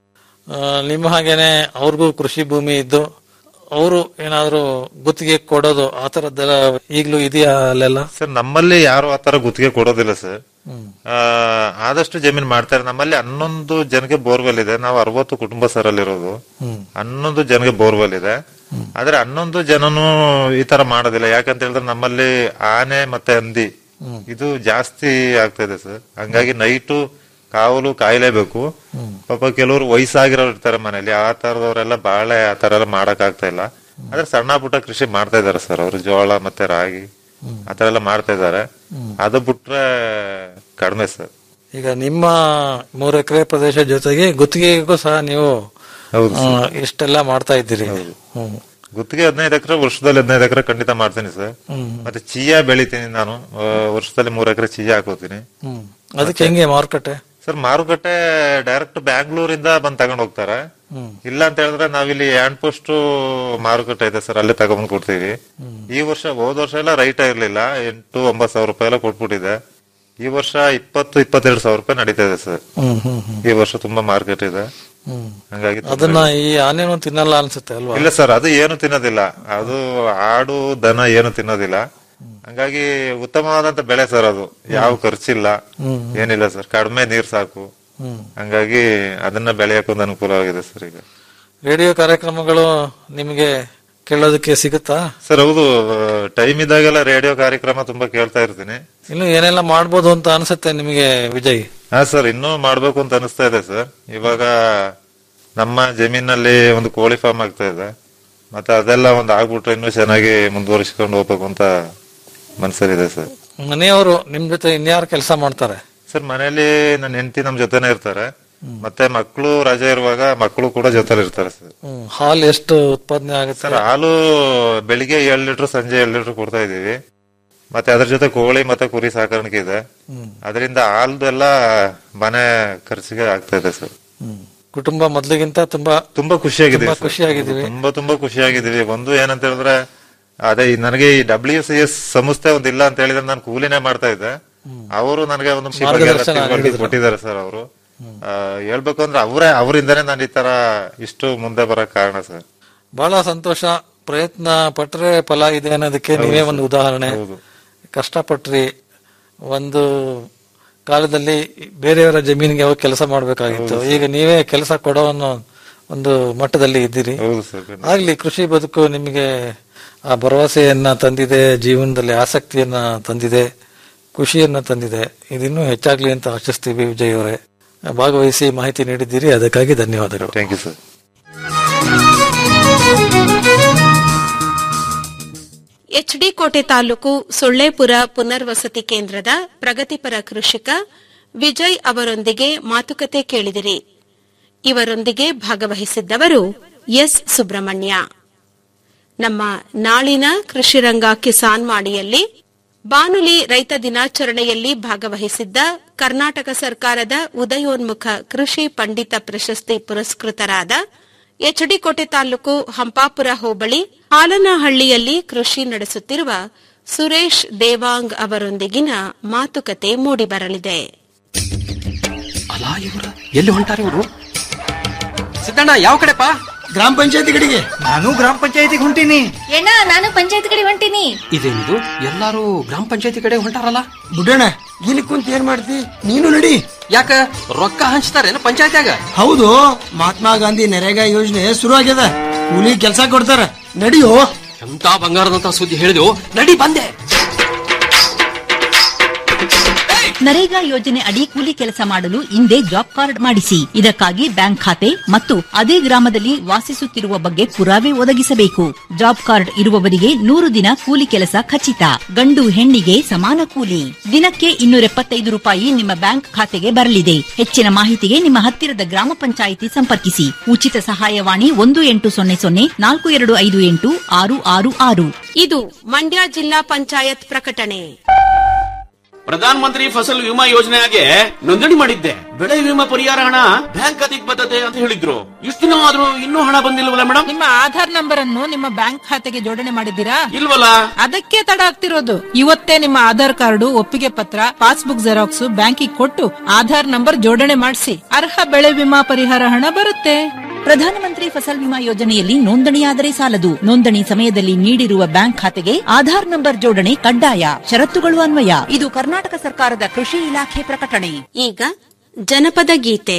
ಆ, ನಿಮ್ಮ ಹಾಗೇನೆ ಅವ್ರಿಗೂ ಕೃಷಿ ಭೂಮಿ ಇದ್ದು ಅವರು ಏನಾದ್ರು ಗುತ್ತಿಗೆ ಕೊಡೋದು ಆ ತರದ್ದೆಲ್ಲ ಈಗ್ಲೂ ಇದೆಯಾ ಅಲ್ಲೆಲ್ಲ ಸರ್ ನಮ್ಮಲ್ಲಿ ಯಾರು ಆತರ ಗುತ್ತಿಗೆ ಕೊಡೋದಿಲ್ಲ ಸರ್ ಆ, ಆದಷ್ಟು ಜಮೀನ್ ಮಾಡ್ತಾರೆ ನಮ್ಮಲ್ಲಿ ಹನ್ನೊಂದು ಜನಕ್ಕೆ ಬೋರ್ವೆಲ್ ಇದೆ ನಾವು ಅರವತ್ತು ಕುಟುಂಬ ಸರಲ್ಲಿರೋದು ಹನ್ನೊಂದು ಜನಕ್ಕೆ ಬೋರ್ವೆಲ್ ಇದೆ ಆದ್ರೆ ಹನ್ನೊಂದು ಜನನು ಈ ತರ ಮಾಡೋದಿಲ್ಲ ಯಾಕಂತ ಹೇಳಿದ್ರೆ ನಮ್ಮಲ್ಲಿ ಆನೆ ಮತ್ತೆ ಹಂದಿ ಇದು ಜಾಸ್ತಿ ಆಗ್ತಾ ಇದೆ ಸರ್ ಹಂಗಾಗಿ ನೈಟು ಕಾವಲು ಕಾಯಲೇಬೇಕು ಪಾಪ ಕೆಲವರು ವಯಸ್ಸಾಗಿರೋರು ಇರ್ತಾರೆ ಮನೇಲಿ ಆ ತರದವರೆಲ್ಲ ಬಾಳೆ ಆ ತರ ಎಲ್ಲ ಮಾಡಕ್ ಆಗ್ತಾ ಇಲ್ಲ ಆದ್ರೆ ಸಣ್ಣ ಪುಟ್ಟ ಕೃಷಿ ಮಾಡ್ತಾ ಇದಾರೆ ಸರ್ ಅವರು ಜೋಳ ಮತ್ತೆ ರಾಗಿ ಆ ತರ ಎಲ್ಲ ಮಾಡ್ತಾ ಇದಾರೆ ಅದು ಬಿಟ್ರೆ ಕಡಿಮೆ ಸರ್ ಈಗ ನಿಮ್ಮ ಮೂರು ಎಕರೆ ಪ್ರದೇಶ ಜೊತೆಗೆ ಗುತ್ತಿಗೆಗೂ ಸಹ ನೀವು ಹೌದು ಆ, ಇಷ್ಟೆಲ್ಲ ಮಾಡ್ತಾ ಇದ್ದೀರಿ ಹ್ಮ್. ಗುತ್ತಿಗೆ ಹದಿನೈದು ಎಕರೆ ವರ್ಷದಲ್ಲಿ ಹದಿನೈದು ಎಕರೆ ಖಂಡಿತ ಮಾಡ್ತೀನಿ ಸರ್ ಹ್ಮ್. ಮತ್ತೆ ಚೀಯಾ ಬೆಳಿತೀನಿ ನಾನು ಆ, ವರ್ಷದಲ್ಲಿ ಮೂರ್ ಎಕರೆ ಚೀಯಾ ಹಾಕೋತೀನಿ ಹ್ಮ್. ಅದಕ್ಕೆ ಹೆಂಗೆ ಮಾರುಕಟ್ಟೆ ಸರ್ ಮಾರುಕಟ್ಟೆ ಡೈರೆಕ್ಟ್ ಬ್ಯಾಂಗ್ಳೂರಿಂದ ಬಂದ್ ತಗೊಂಡ್ ಹೋಗ್ತಾರೆ ಹ್ಮ್. ಇಲ್ಲ ಅಂತ ಹೇಳಿದ್ರೆ ನಾವಿಲ್ಲಿ ಹ್ಯಾಂಡ್ ಪೋಸ್ಟ್ ಮಾರುಕಟ್ಟೆ ಇದೆ ಸರ್ ಅಲ್ಲೇ ತಗೊಂಡ್ ಕೊಡ್ತೀವಿ ಈ ವರ್ಷ ಹೋದ ವರ್ಷ ಎಲ್ಲ ರೈಟ್ ಇರ್ಲಿಲ್ಲ ಎಂಟು ಒಂಬತ್ತು ಸಾವಿರ ರೂಪಾಯಿ ಎಲ್ಲ ಕೊಟ್ಬಿಟ್ಟಿದೆ ಈ ವರ್ಷ ಇಪ್ಪತ್ತು ಇಪ್ಪತ್ತೆರಡು ಸಾವಿರ ರೂಪಾಯಿ ನಡೀತಾ ಇದೆ ಸರ್ ಹ್ಮ್ ಹ್ಮ್ ಹ್ಮ್ ಈ ವರ್ಷ ತುಂಬಾ ಮಾರ್ಕೆಟ್ ಇದೆ ಹ್ಮ್. ಹಂಗಾಗಿ ತೊಂದ್ರೆ ಅದನ್ನ ಈ ಆನೆನೂ ತಿನ್ನಲ್ಲ ಅನ್ಸುತ್ತೆ ಅಲ್ವಾ ಇಲ್ಲ ಸರ್ ಅದು ಏನು ತಿನ್ನೋದಿಲ್ಲ ಅದು ಆಡು ದನ ಏನು ತಿನ್ನೋದಿಲ್ಲ ಹಂಗಾಗಿ ಉತ್ತಮವಾದಂತ ಬೆಳೆ ಸರ್ ಅದು ಯಾವ ಖರ್ಚಿಲ್ಲ ಹ್ಮ್. ಏನಿಲ್ಲ ಸರ್ ಕಡಿಮೆ ನೀರ್ ಸಾಕು ಹ್ಮ್. ಹಂಗಾಗಿ ಅದನ್ನ ಬೆಳೆಯಕ್ಕೊಂದು ಅನುಕೂಲವಾಗಿದೆ ಸರ್ ಈಗ ರೇಡಿಯೋ ಕಾರ್ಯಕ್ರಮಗಳು ನಿಮಗೆ ಕೇಳೋದಕ್ಕೆ ಸಿಗುತ್ತಾ ಸರ್ ಹೌದು ಟೈಮ್ ಇದ್ದಾಗೆಲ್ಲ ರೇಡಿಯೋ ಕಾರ್ಯಕ್ರಮ ತುಂಬಾ ಕೇಳ್ತಾ ಇರ್ತೀನಿ ಇನ್ನು ಏನೆಲ್ಲ ಮಾಡ್ಬೋದು ಅಂತ ಅನ್ಸುತ್ತೆ ನಿಮಗೆ ವಿಜಯ್ ಹಾ ಸರ್ ಇನ್ನೂ ಮಾಡ್ಬೇಕು ಅಂತ ಅನಿಸ್ತಾ ಇದೆ ಸರ್ ಇವಾಗ ನಮ್ಮ ಜಮೀನಲ್ಲಿ ಒಂದು ಕೋಳಿ ಫಾರ್ಮ್ ಆಗ್ತಾ ಇದೆ ಮತ್ತೆ ಅದೆಲ್ಲ ಒಂದು ಆಗ್ಬಿಟ್ರೆ ಇನ್ನೂ ಚೆನ್ನಾಗಿ ಮುಂದುವರಿಸ್ಕೊಂಡು ಹೋಗ್ಬೇಕು ಅಂತ ಮನ್ಸಲ್ಲಿದೆ ಸರ್ ಮನೆಯವರು ನಿಮ್ ಜೊತೆ ಇನ್ಯಾರು ಕೆಲಸ ಮಾಡ್ತಾರೆ ಸರ್ ಮನೆಯಲ್ಲಿ ನನ್ನ ಹೆಂಡತಿ ನಮ್ ಜೊತೆನೆ ಇರ್ತಾರೆ ಮತ್ತೆ ಮಕ್ಕಳು ರಜೆ ಇರುವಾಗ ಮಕ್ಕಳು ಕೂಡ ಜೊತೆಲಿ ಇರ್ತಾರೆ ಸರ್ ಹ್ಮ್. ಹಾಲು ಎಷ್ಟು ಉತ್ಪಾದನೆ ಆಗುತ್ತೆ ಸರ್ ಹಾಲು ಬೆಳಿಗ್ಗೆ ಏಳು ಲೀಟರ್ ಸಂಜೆ ಏಳು ಲೀಟರ್ ಕೊಡ್ತಾ ಇದೀವಿ ಮತ್ತೆ ಅದ್ರ ಜೊತೆ ಕೋಳಿ ಮತ್ತೆ ಕುರಿ ಸಾಕಾಣಿಕೆ ಇದೆ ಹ್ಮ್. ಅದರಿಂದ ಹಾಲ್ದು ಎಲ್ಲ ಮನೆ ಖರ್ಚಿಗೆ ಆಗ್ತಾ ಇದೆ ಸರ್ ಹ್ಮ್. ಕುಟುಂಬ ಮೊದ್ಲಿಗಿಂತ ತುಂಬಾ ತುಂಬಾ ಖುಷಿಯಾಗಿದ್ದೀವಿ ತುಂಬಾ ಸರ್. ಖುಷಿಯಾಗಿದ್ದೀವಿ ತುಂಬಾ ತುಂಬಾ ಖುಷಿಯಾಗಿದ್ದೀವಿ ಒಂದು ಏನಂತ ಹೇಳಿದ್ರೆ ಅದೇ ಈ ನನಗೆ ಈ ಡಬ್ಲ್ಯೂ ಸಿ ಎಸ್ ಸಂಸ್ಥೆ ಒಂದು ಇಲ್ಲ ಅಂತ ಹೇಳಿದ್ರೆ ನಾನು ಕೂಲಿನೇ ಮಾಡ್ತಾ ಇದ್ದೆ ಅವರು ನನಗೆ ಒಂದು ಕೃಷಿ ಬಗ್ಗೆ ಎಲ್ಲ ಮಾರ್ಗದರ್ಶನ ತಿಳುವಳಿಕೆ ನೀಡಿದ್ರು. ಕೊಟ್ಟಿದ್ದಾರೆ ಸರ್ ಅವರು ಹೇಳ್ಬೇಕು ಅಂದ್ರೆ ಅವರೇ ಅವರಿಂದನೇ ನಾನು ಈ ತರ ಇಷ್ಟು ಮುಂದೆ ಬರಕ್ ಕಾರಣ ಸರ್ ಬಹಳ ಸಂತೋಷ ಪ್ರಯತ್ನ ಪಟ್ರೆ ಫಲ ಇದೆ ಅನ್ನೋದಕ್ಕೆ ನೀವೇ ಒಂದು ಉದಾಹರಣೆ ಕಷ್ಟಪಟ್ರಿ ಒಂದು ಕಾಲದಲ್ಲಿ ಬೇರೆಯವರ ಜಮೀನಿಗೆ ಹೋಗಿ ಕೆಲಸ ಮಾಡಬೇಕಾಗಿತ್ತು ಈಗ ನೀವೇ ಕೆಲಸ ಕೊಡೋ ಅನ್ನೋ ಒಂದು ಮಟ್ಟದಲ್ಲಿ ಇದ್ದೀರಿ ಹೌದು ಸರ್ ಆಗ್ಲಿ ಕೃಷಿ ಬದುಕು ನಿಮಗೆ ಆ ಭರವಸೆಯನ್ನ ತಂದಿದೆ ಜೀವನದಲ್ಲಿ ಆಸಕ್ತಿಯನ್ನ ತಂದಿದೆ ಖುಷಿಯನ್ನ ತಂದಿದೆ ಇದಿನ್ನೂ ಹೆಚ್ಚಾಗ್ಲಿ ಅಂತ ಆಶಿಸ್ತೀವಿ ವಿಜಯ್ ಅವರೇ ಭಾಗವಹಿಸಿ ಮಾಹಿತಿ ನೀಡಿದ್ದೀರಿ ಅದಕ್ಕಾಗಿ ಧನ್ಯವಾದಗಳು ಥ್ಯಾಂಕ್ ಯು ಸರ್ ಎಚ್ಡಿ ಕೋಟೆ ತಾಲೂಕು ಸೊಳ್ಳೆಪುರ ಪುನರ್ವಸತಿ ಕೇಂದ್ರದ ಪ್ರಗತಿಪರ ಕೃಷಿಕ ವಿಜಯ್ ಅವರೊಂದಿಗೆ ಮಾತುಕತೆ ಕೇಳಿದಿರಿ ಇವರೊಂದಿಗೆ ಭಾಗವಹಿಸಿದ್ದವರು ಎಸ್ ಸುಬ್ರಹ್ಮಣ್ಯ ನಮ್ಮ ನಾಳಿನ ಕೃಷಿರಂಗ ಕಿಸಾನ್ ಮಾಡಿಯಲ್ಲಿ ಬಾನುಲಿ ರೈತ ದಿನಾಚರಣೆಯಲ್ಲಿ ಭಾಗವಹಿಸಿದ್ದ ಕರ್ನಾಟಕ ಸರ್ಕಾರದ ಉದಯೋನ್ಮುಖ ಕೃಷಿ ಪಂಡಿತ ಪ್ರಶಸ್ತಿ ಪುರಸ್ಕೃತರಾದ ಎಚ್ಡಿಕೋಟೆ ತಾಲೂಕು ಹಂಪಾಪುರ ಹೋಬಳಿ ಹಾಲನಹಳ್ಳಿಯಲ್ಲಿ ಕೃಷಿ ನಡೆಸುತ್ತಿರುವ ಸುರೇಶ್ ದೇವಾಂಗ್ ಅವರೊಂದಿಗಿನ ಮಾತುಕತೆ ಮೂಡಿಬರಲಿದೆ ಅಲ್ಲ ಇವ್ರ ಎಲ್ಲಿ ಹೊಂಟಾರೆ ಇವರು ಸಿದ್ದಣ್ಣ ಯಾವ ಕಡೆಪಾ ಗ್ರಾಮ ಪಂಚಾಯತಿ ಕಡೆಗೆ ನಾನು ಗ್ರಾಮ ಪಂಚಾಯತಿಗೆ ಹೊಂಟೀನಿ ಏನ ನಾನು ಪಂಚಾಯತ್ ಕಡೆ ಹೊಂಟೀನಿ ಇದೇನಿದು ಎಲ್ಲಾರು ಗ್ರಾಮ ಪಂಚಾಯತಿ ಕಡೆ ಹೊಂಟಾರಲ್ಲ ಬುಡ್ಡಣ್ಣ ಇಲ್ಲಿ ಕುಂತ ಏನ್ ಮಾಡ್ತಿ ನೀನು ನಡಿ ಯಾಕ ರೊಕ್ಕ ಹಂಚ್ತಾರೇನ ಪಂಚಾಯತ್ಯಾಗ ಹೌದು ಮಹಾತ್ಮ ಗಾಂಧಿ ನರೇಗಾ ಯೋಜನೆ ಶುರು ಆಗ್ಯದ ಕೂಲಿ ಕೆಲಸ ಕೊಡ್ತಾರ ನಡಿಯೋ ಎಂತ ಬಂಗಾರದಂತ ಸುದ್ದಿ ಹೇಳಿದೆವು ನಡಿ ಬಂದೆ ನರೇಗಾ ಯೋಜನೆ ಅಡಿ ಕೂಲಿ ಕೆಲಸ ಮಾಡಲು ಹಿಂದೆ ಜಾಬ್ ಕಾರ್ಡ್ ಮಾಡಿಸಿ ಇದಕ್ಕಾಗಿ ಬ್ಯಾಂಕ್ ಖಾತೆ ಮತ್ತು ಅದೇ ಗ್ರಾಮದಲ್ಲಿ ವಾಸಿಸುತ್ತಿರುವ ಬಗ್ಗೆ ಪುರಾವೆ ಒದಗಿಸಬೇಕು ಜಾಬ್ ಕಾರ್ಡ್ ಇರುವವರಿಗೆ ನೂರು ದಿನ ಕೂಲಿ ಕೆಲಸ ಖಚಿತ ಗಂಡು ಹೆಣ್ಣಿಗೆ ಸಮಾನ ಕೂಲಿ ದಿನಕ್ಕೆ ಇನ್ನೂರ ಎಪ್ಪತ್ತೈದು ರೂಪಾಯಿ ನಿಮ್ಮ ಬ್ಯಾಂಕ್ ಖಾತೆಗೆ ಬರಲಿದೆ ಹೆಚ್ಚಿನ ಮಾಹಿತಿಗೆ ನಿಮ್ಮ ಹತ್ತಿರದ ಗ್ರಾಮ ಪಂಚಾಯಿತಿ ಸಂಪರ್ಕಿಸಿ ಉಚಿತ ಸಹಾಯವಾಣಿ ಒಂದು ಎಂಟು ಸೊನ್ನೆ ಸೊನ್ನೆ ನಾಲ್ಕು ಎರಡು ಐದು ಎಂಟು ಆರು ಆರು ಆರು ಇದು ಮಂಡ್ಯ ಜಿಲ್ಲಾ ಪಂಚಾಯತ್ ಪ್ರಕಟಣೆ ಪ್ರಧಾನ ಮಂತ್ರಿ ಫಸಲ್ ವಿಮಾ ಯೋಜನೆಗೆ ನೋಂದಣಿ ಮಾಡಿದ್ದೆ ಬೆಳೆ ವಿಮಾ ಪರಿಹಾರ ಹಣ ಬ್ಯಾಂಕ್ ಖಾತೆಗೆ ಬರ್ತದೆ ಅಂತ ಹೇಳಿದ್ರು ಇಷ್ಟು ದಿನ ಆದ್ರೂ ಇನ್ನೂ ಹಣ ಬಂದಿಲ್ವಲ್ಲ ಮೇಡಮ್ ನಿಮ್ಮ ಆಧಾರ್ ನಂಬರ್ ಅನ್ನು ನಿಮ್ಮ ಬ್ಯಾಂಕ್ ಖಾತೆಗೆ ಜೋಡಣೆ ಮಾಡಿದ್ದೀರಾ ಇಲ್ವಲ್ಲ ಅದಕ್ಕೆ ತಡ ಆಗ್ತಿರೋದು ಇವತ್ತೇ ನಿಮ್ಮ ಆಧಾರ್ ಕಾರ್ಡು ಒಪ್ಪಿಗೆ ಪತ್ರ ಪಾಸ್ಬುಕ್ ಜೆರಾಕ್ಸ್ ಬ್ಯಾಂಕಿಗೆ ಕೊಟ್ಟು ಆಧಾರ್ ನಂಬರ್ ಜೋಡಣೆ ಮಾಡಿಸಿ ಅರ್ಹ ಬೆಳೆ ವಿಮಾ ಪರಿಹಾರ ಹಣ ಬರುತ್ತೆ ಪ್ರಧಾನಮಂತ್ರಿ ಫಸಲ್ ವಿಮಾ ಯೋಜನೆಯಲ್ಲಿ ನೋಂದಣಿಯಾದರೆ ಸಾಲದು ನೋಂದಣಿ ಸಮಯದಲ್ಲಿ ನೀಡಿರುವ ಬ್ಯಾಂಕ್ ಖಾತೆಗೆ ಆಧಾರ್ ನಂಬರ್ ಜೋಡಣೆ ಕಡ್ಡಾಯ ಷರತ್ತುಗಳು ಅನ್ವಯ ಇದು ಕರ್ನಾಟಕ ಸರ್ಕಾರದ ಕೃಷಿ ಇಲಾಖೆ ಪ್ರಕಟಣೆ ಈಗ ಜನಪದ ಗೀತೆ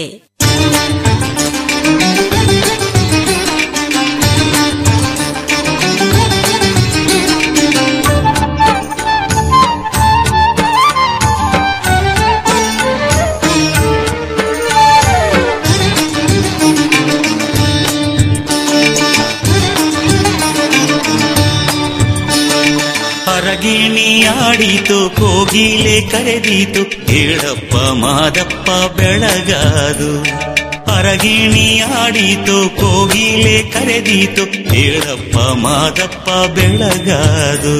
ಅರಗಿಣಿ ಆಡಿತು ಕೋಗಿಲೆ ಕರೆದೀತು ಹೇಳಪ್ಪ ಮಾದಪ್ಪ ಬೆಳಗಾದು ಅರಗಿಣಿ ಆಡಿತು ಕೋಗಿಲೆ ಕರೆದೀತು ಹೇಳಪ್ಪ ಮಾದಪ್ಪ ಬೆಳಗಾದು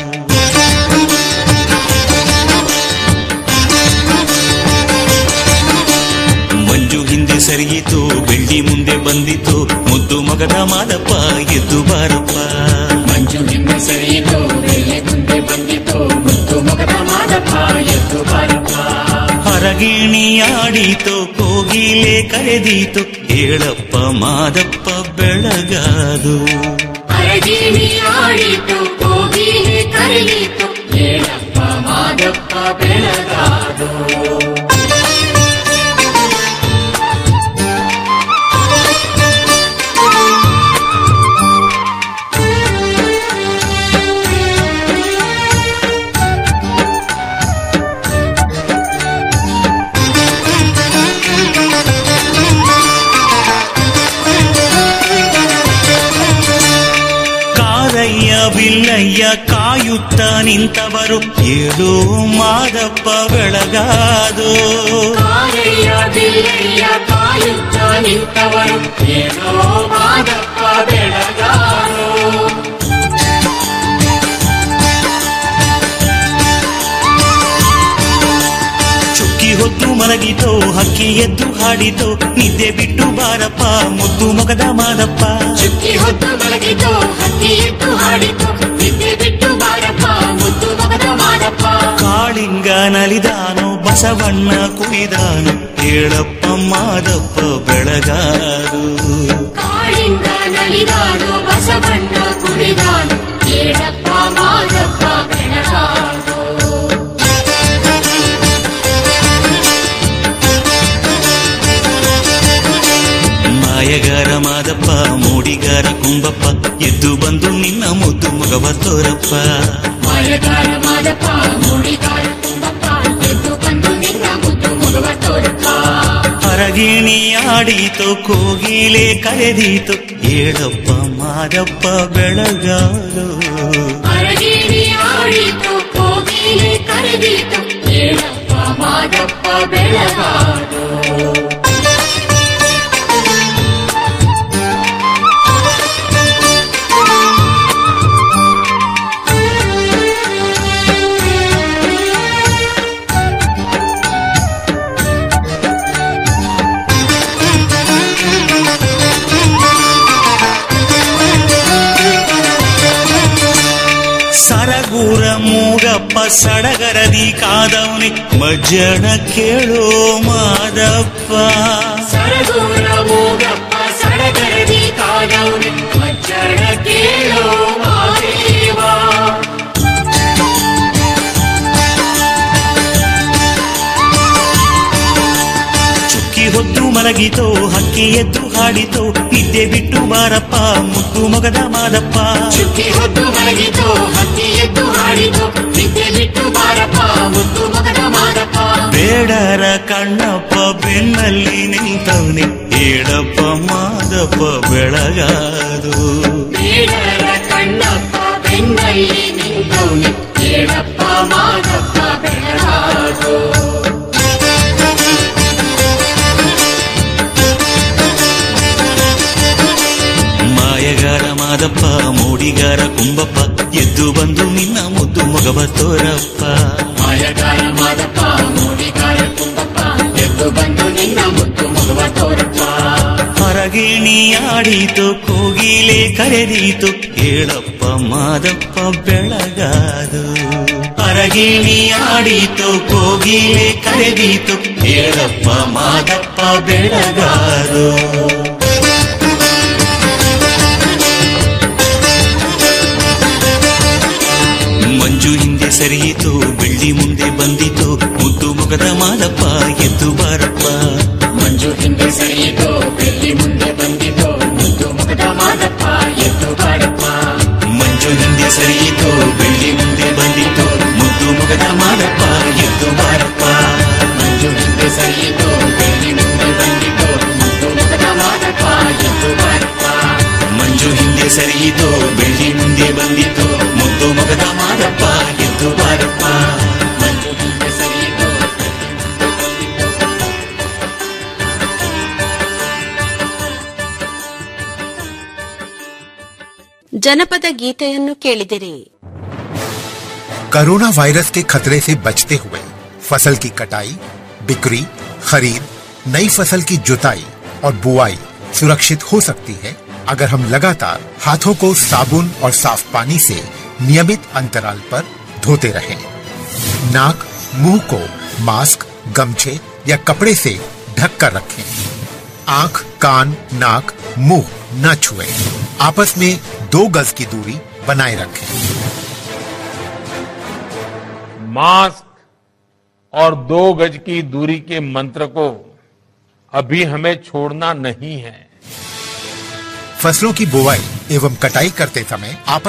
ಮಂಜು ಹಿಂದೆ ಸರಿಯಿತು ಬೆಳ್ಳಿ ಮುಂದೆ ಬಂದಿತು ಮುದ್ದು ಮಗದ ಮಾದಪ್ಪ ಎದ್ದು ಬಾರಪ್ಪ ಮಂಜು ಹಿಂದೆ ಸರಿಯಿತು ಬೆಳ್ಳಿ ಮುಂದೆ ಬಂದಿತು ಮುದ್ದು ಮಗದ ಮಾದಪ್ಪ ಎದ್ದು ಬಾರಪ್ಪ ಹರಗಿಣಿಯಾಡಿತು ಕೋಗಿಲೆ ಕರೆದೀತು ಹೇಳಪ್ಪ ಮಾದಪ್ಪ ಬೆಳಗಾದು ಅರಗಿಣಿ ಆಡಿತು ಕೋಗಿಲೆ ಕರೆಯಿತು ಮಾದಪ್ಪ ಬೆಳಗಾದು ಕಾರಯ್ಯ ಬಿಲ್ಲಯ್ಯ ಕಾಯುತ್ತ ನಿಂತವರು ಏಳು ಮಾದಪ್ಪ ಬೆಳಗಾದು ಕಾರಯ್ಯ ಬಿಲ್ಲಯ್ಯ ಕಾಯುತ್ತ ನಿಂತವರು ಏನೋ ಮಾದಪ್ಪ ಬೆಳಗಾರು ಚುಕ್ಕಿ ಹೊತ್ತು ಮಲಗಿತೋ ಹಕ್ಕಿ ಎದ್ದು ಹಾಡಿತೋ ನಿದ್ದೆ ಬಿಟ್ಟು ಬಾರಪ್ಪ ಮುದ್ದು ಮೊಗದ ಮಾದಪ್ಪ ಚುಕ್ಕಿ ಹೊತ್ತು ಮಲಗಿತು ಹಕ್ಕಿ ಎದ್ದು ಹಾಡಿತು ನಿದ್ದೆ ಬಿಟ್ಟು ಬಾರಪ್ಪ ಮುದ್ದು ಮಗದ ಮಾಡಪ್ಪ ಕಾಳಿಂಗ ನಲಿದಾನು ಬಸವಣ್ಣ ಕುಣಿದಾನು ಹೇಳಪ್ಪ ಮಾದಪ್ಪ ಬೆಳಗಾರು ಕಾಳಿಂಗ ನಲಿದಾನು ಬಸವಣ್ಣ ಕುಣಿದಾನು ಏಳಪ್ಪ ಮಾದಪ್ಪ ಬೆಳಗಾದು ಮಾಯಗಾರ ಮಾದಪ್ಪ ಮೂಡಿಗಾರ ಕುಂಬಪ್ಪ ಎದ್ದು ಬಂದು ನಿನ್ನ ಮುದ್ದು ಮಗವ ತೋರಪ್ಪ ಮಾಯಗಾರ ಮಾದಪ್ಪ ಮೂಡಿಗಾರ ಕುಂಬಪ್ಪ ಎದ್ದು ಬಂದು ನಿನ್ನ ಮುದ್ದು ಮಗುವ ತೋರಪ್ಪ ಹೊರಗಿಣಿ ಆಡೀತು ಕೋಗಿಲೆ ಕರೆದೀತು ಹೇಳಪ್ಪ ಮಾದಪ್ಪ ಬೆಳಗಾರು ಅರಗಿಣಿ ಆಡಿತು ಕೋಗಿಲೆ ಕರೆದಿತು ಏಳಪ್ಪ ಮಾದಪ್ಪ ಬೆಳಗಾದು ಸರಗೂರ ಮೂಗಪ್ಪ ಸಡಗರದಿ ಕಾದವನೆ ಮಜ್ಜನ ಕೇಳೋ ಮಾದಪ್ಪ ಸರಗೂರ ಮೂಗಪ್ಪ ಸಡಗರದಿ ಕಾದವನೆ ಮಜ್ಜನ ಕೇಳೋ ಮಾದೇವ ಚುಕ್ಕಿ ಹೊತ್ತು ಮಲಗಿತೋ ಹಕ್ಕಿ ಎದ್ದು ಹಾಡಿತೋ ನಿದ್ದೆ ಬಿಟ್ಟು ಬಾರಪ್ಪ ಮುದ್ದು ಮೊಗದ ಮಾದಪ್ಪ ಚುಕ್ಕಿ ಹೊತ್ತು ಮಲಗಿತು ಹತ್ತಿ ಎದ್ದು ಹಾಡಿತು ನಿದ್ದೆ ಬಿಟ್ಟು ಬಾರಪ್ಪ ಮುದ್ದು ಮಗದ ಮಾದಪ್ಪ ಬೇಡರ ಕಣ್ಣಪ್ಪ ಬೆನ್ನಲ್ಲಿ ನಿಂತವನೆ ಹೇಳಪ್ಪ ಮಾದಪ್ಪ ಬೆಳಗಾದು ಬೇಡರ ಕಣ್ಣಪ್ಪ ಬೆನ್ನಲ್ಲಿ ನಿಂತವನೆ ಏಳಪ್ಪ ಮಾದಪ್ಪ ಬೆಳಗಾದು ಮಾಯಗಾರ ಮಾದಪ್ಪ ಮೂಡಿಗಾರ ಕುಂಬಪ್ಪ ಎದ್ದು ಬಂದು ನಿನ್ನ ಮುದ್ದು ಮಗವ ತೋರಪ್ಪ ಮಾಯಗಾರ ಮಾದಪ್ಪ ಮೂಡಿಗಾರ ಕುಂಬಪ್ಪ ಎದ್ದು ಬಂದು ನಿನ್ನ ಮುದ್ದು ಮಗುವ ತೋರಪ್ಪ ಹೊರಗಿಣಿ ಆಡೀತು ಕೋಗಿಲೆ ಕರೆದೀತು ಹೇಳಪ್ಪ ಮಾದಪ್ಪ ಬೆಳಗಾದು ಹೊರಗಿಣಿ ಆಡೀತು ಕೋಗಿಲೆ ಕರೆದೀತು ಹೇಳಪ್ಪ ಮಾದಪ್ಪ ಬೆಳಗಾದು ಮಂಜು ಹಿಂದೆ ಸರಿಯಿತು ಬೆಳ್ಳಿ ಮುಂದೆ ಬಂದಿತು ಮುದ್ದು ಮುಖದ ಮಾದಪ್ಪ ಎದ್ದು ಬಾರಪ್ಪ ಮಂಜು ಹಿಂದೆ ಸರಿಯಿತು ಬೆಳ್ಳಿ ಮುಂದೆ ಬಂದಿತು ಮುದ್ದು ಮುಖದ ಮಾದಪ್ಪ ಎದ್ದು ಬಾರಪ್ಪ ಮಂಜು ಹಿಂದೆ ಸರಿಯಿತು ಬೆಳ್ಳಿ ಮುಂದೆ ಬಂದಿತು ಮುದ್ದು ಮುಖದ ಮಾದಪ್ಪ ಎದ್ದು ಬಾರಪ್ಪ ಮಂಜು ಹಿಂದೆ ಸರಿಯಿತು ಬೆಳ್ಳಿ ಮುಂದೆ ಬಂದಿತು ಮುದ್ದು ಮುಖದ ಮಾದಪ್ಪ ಎದ್ದು ಬಾರಪ್ಪ ಮಂಜು ಹಿಂದೆ ಸರಿಯಿತು ಬೆಳ್ಳಿ ಮುಂದೆ ಬಂದಿತು ಮುದ್ದು ಮುಖದ ಮಾದಪ್ಪ ಎದ್ದು ಬಾರಪ್ಪ ಮಂಜು ಹಿಂದೆ ಸರಿಯಿತು ಜನಪದ ಗೀತೆಯನ್ನು ಕೇಳಿದಿರಿ कोरोना वायरस के खतरे से बचते हुए फसल की कटाई बिक्री खरीद नई फसल की जुताई और बुआई सुरक्षित हो सकती है अगर हम लगातार हाथों को साबुन और साफ पानी से नियमित अंतराल पर धोते रहें। नाक मुंह को मास्क गमछे या कपड़े से ढक कर रखें आंख कान नाक मुंह न छुएं। आपस में दो गज की दूरी बनाए रखें मास्क और दो गज की दूरी के मंत्र को अभी हमें छोड़ना नहीं है फसलों की बुवाई एवं कटाई करते समय आपस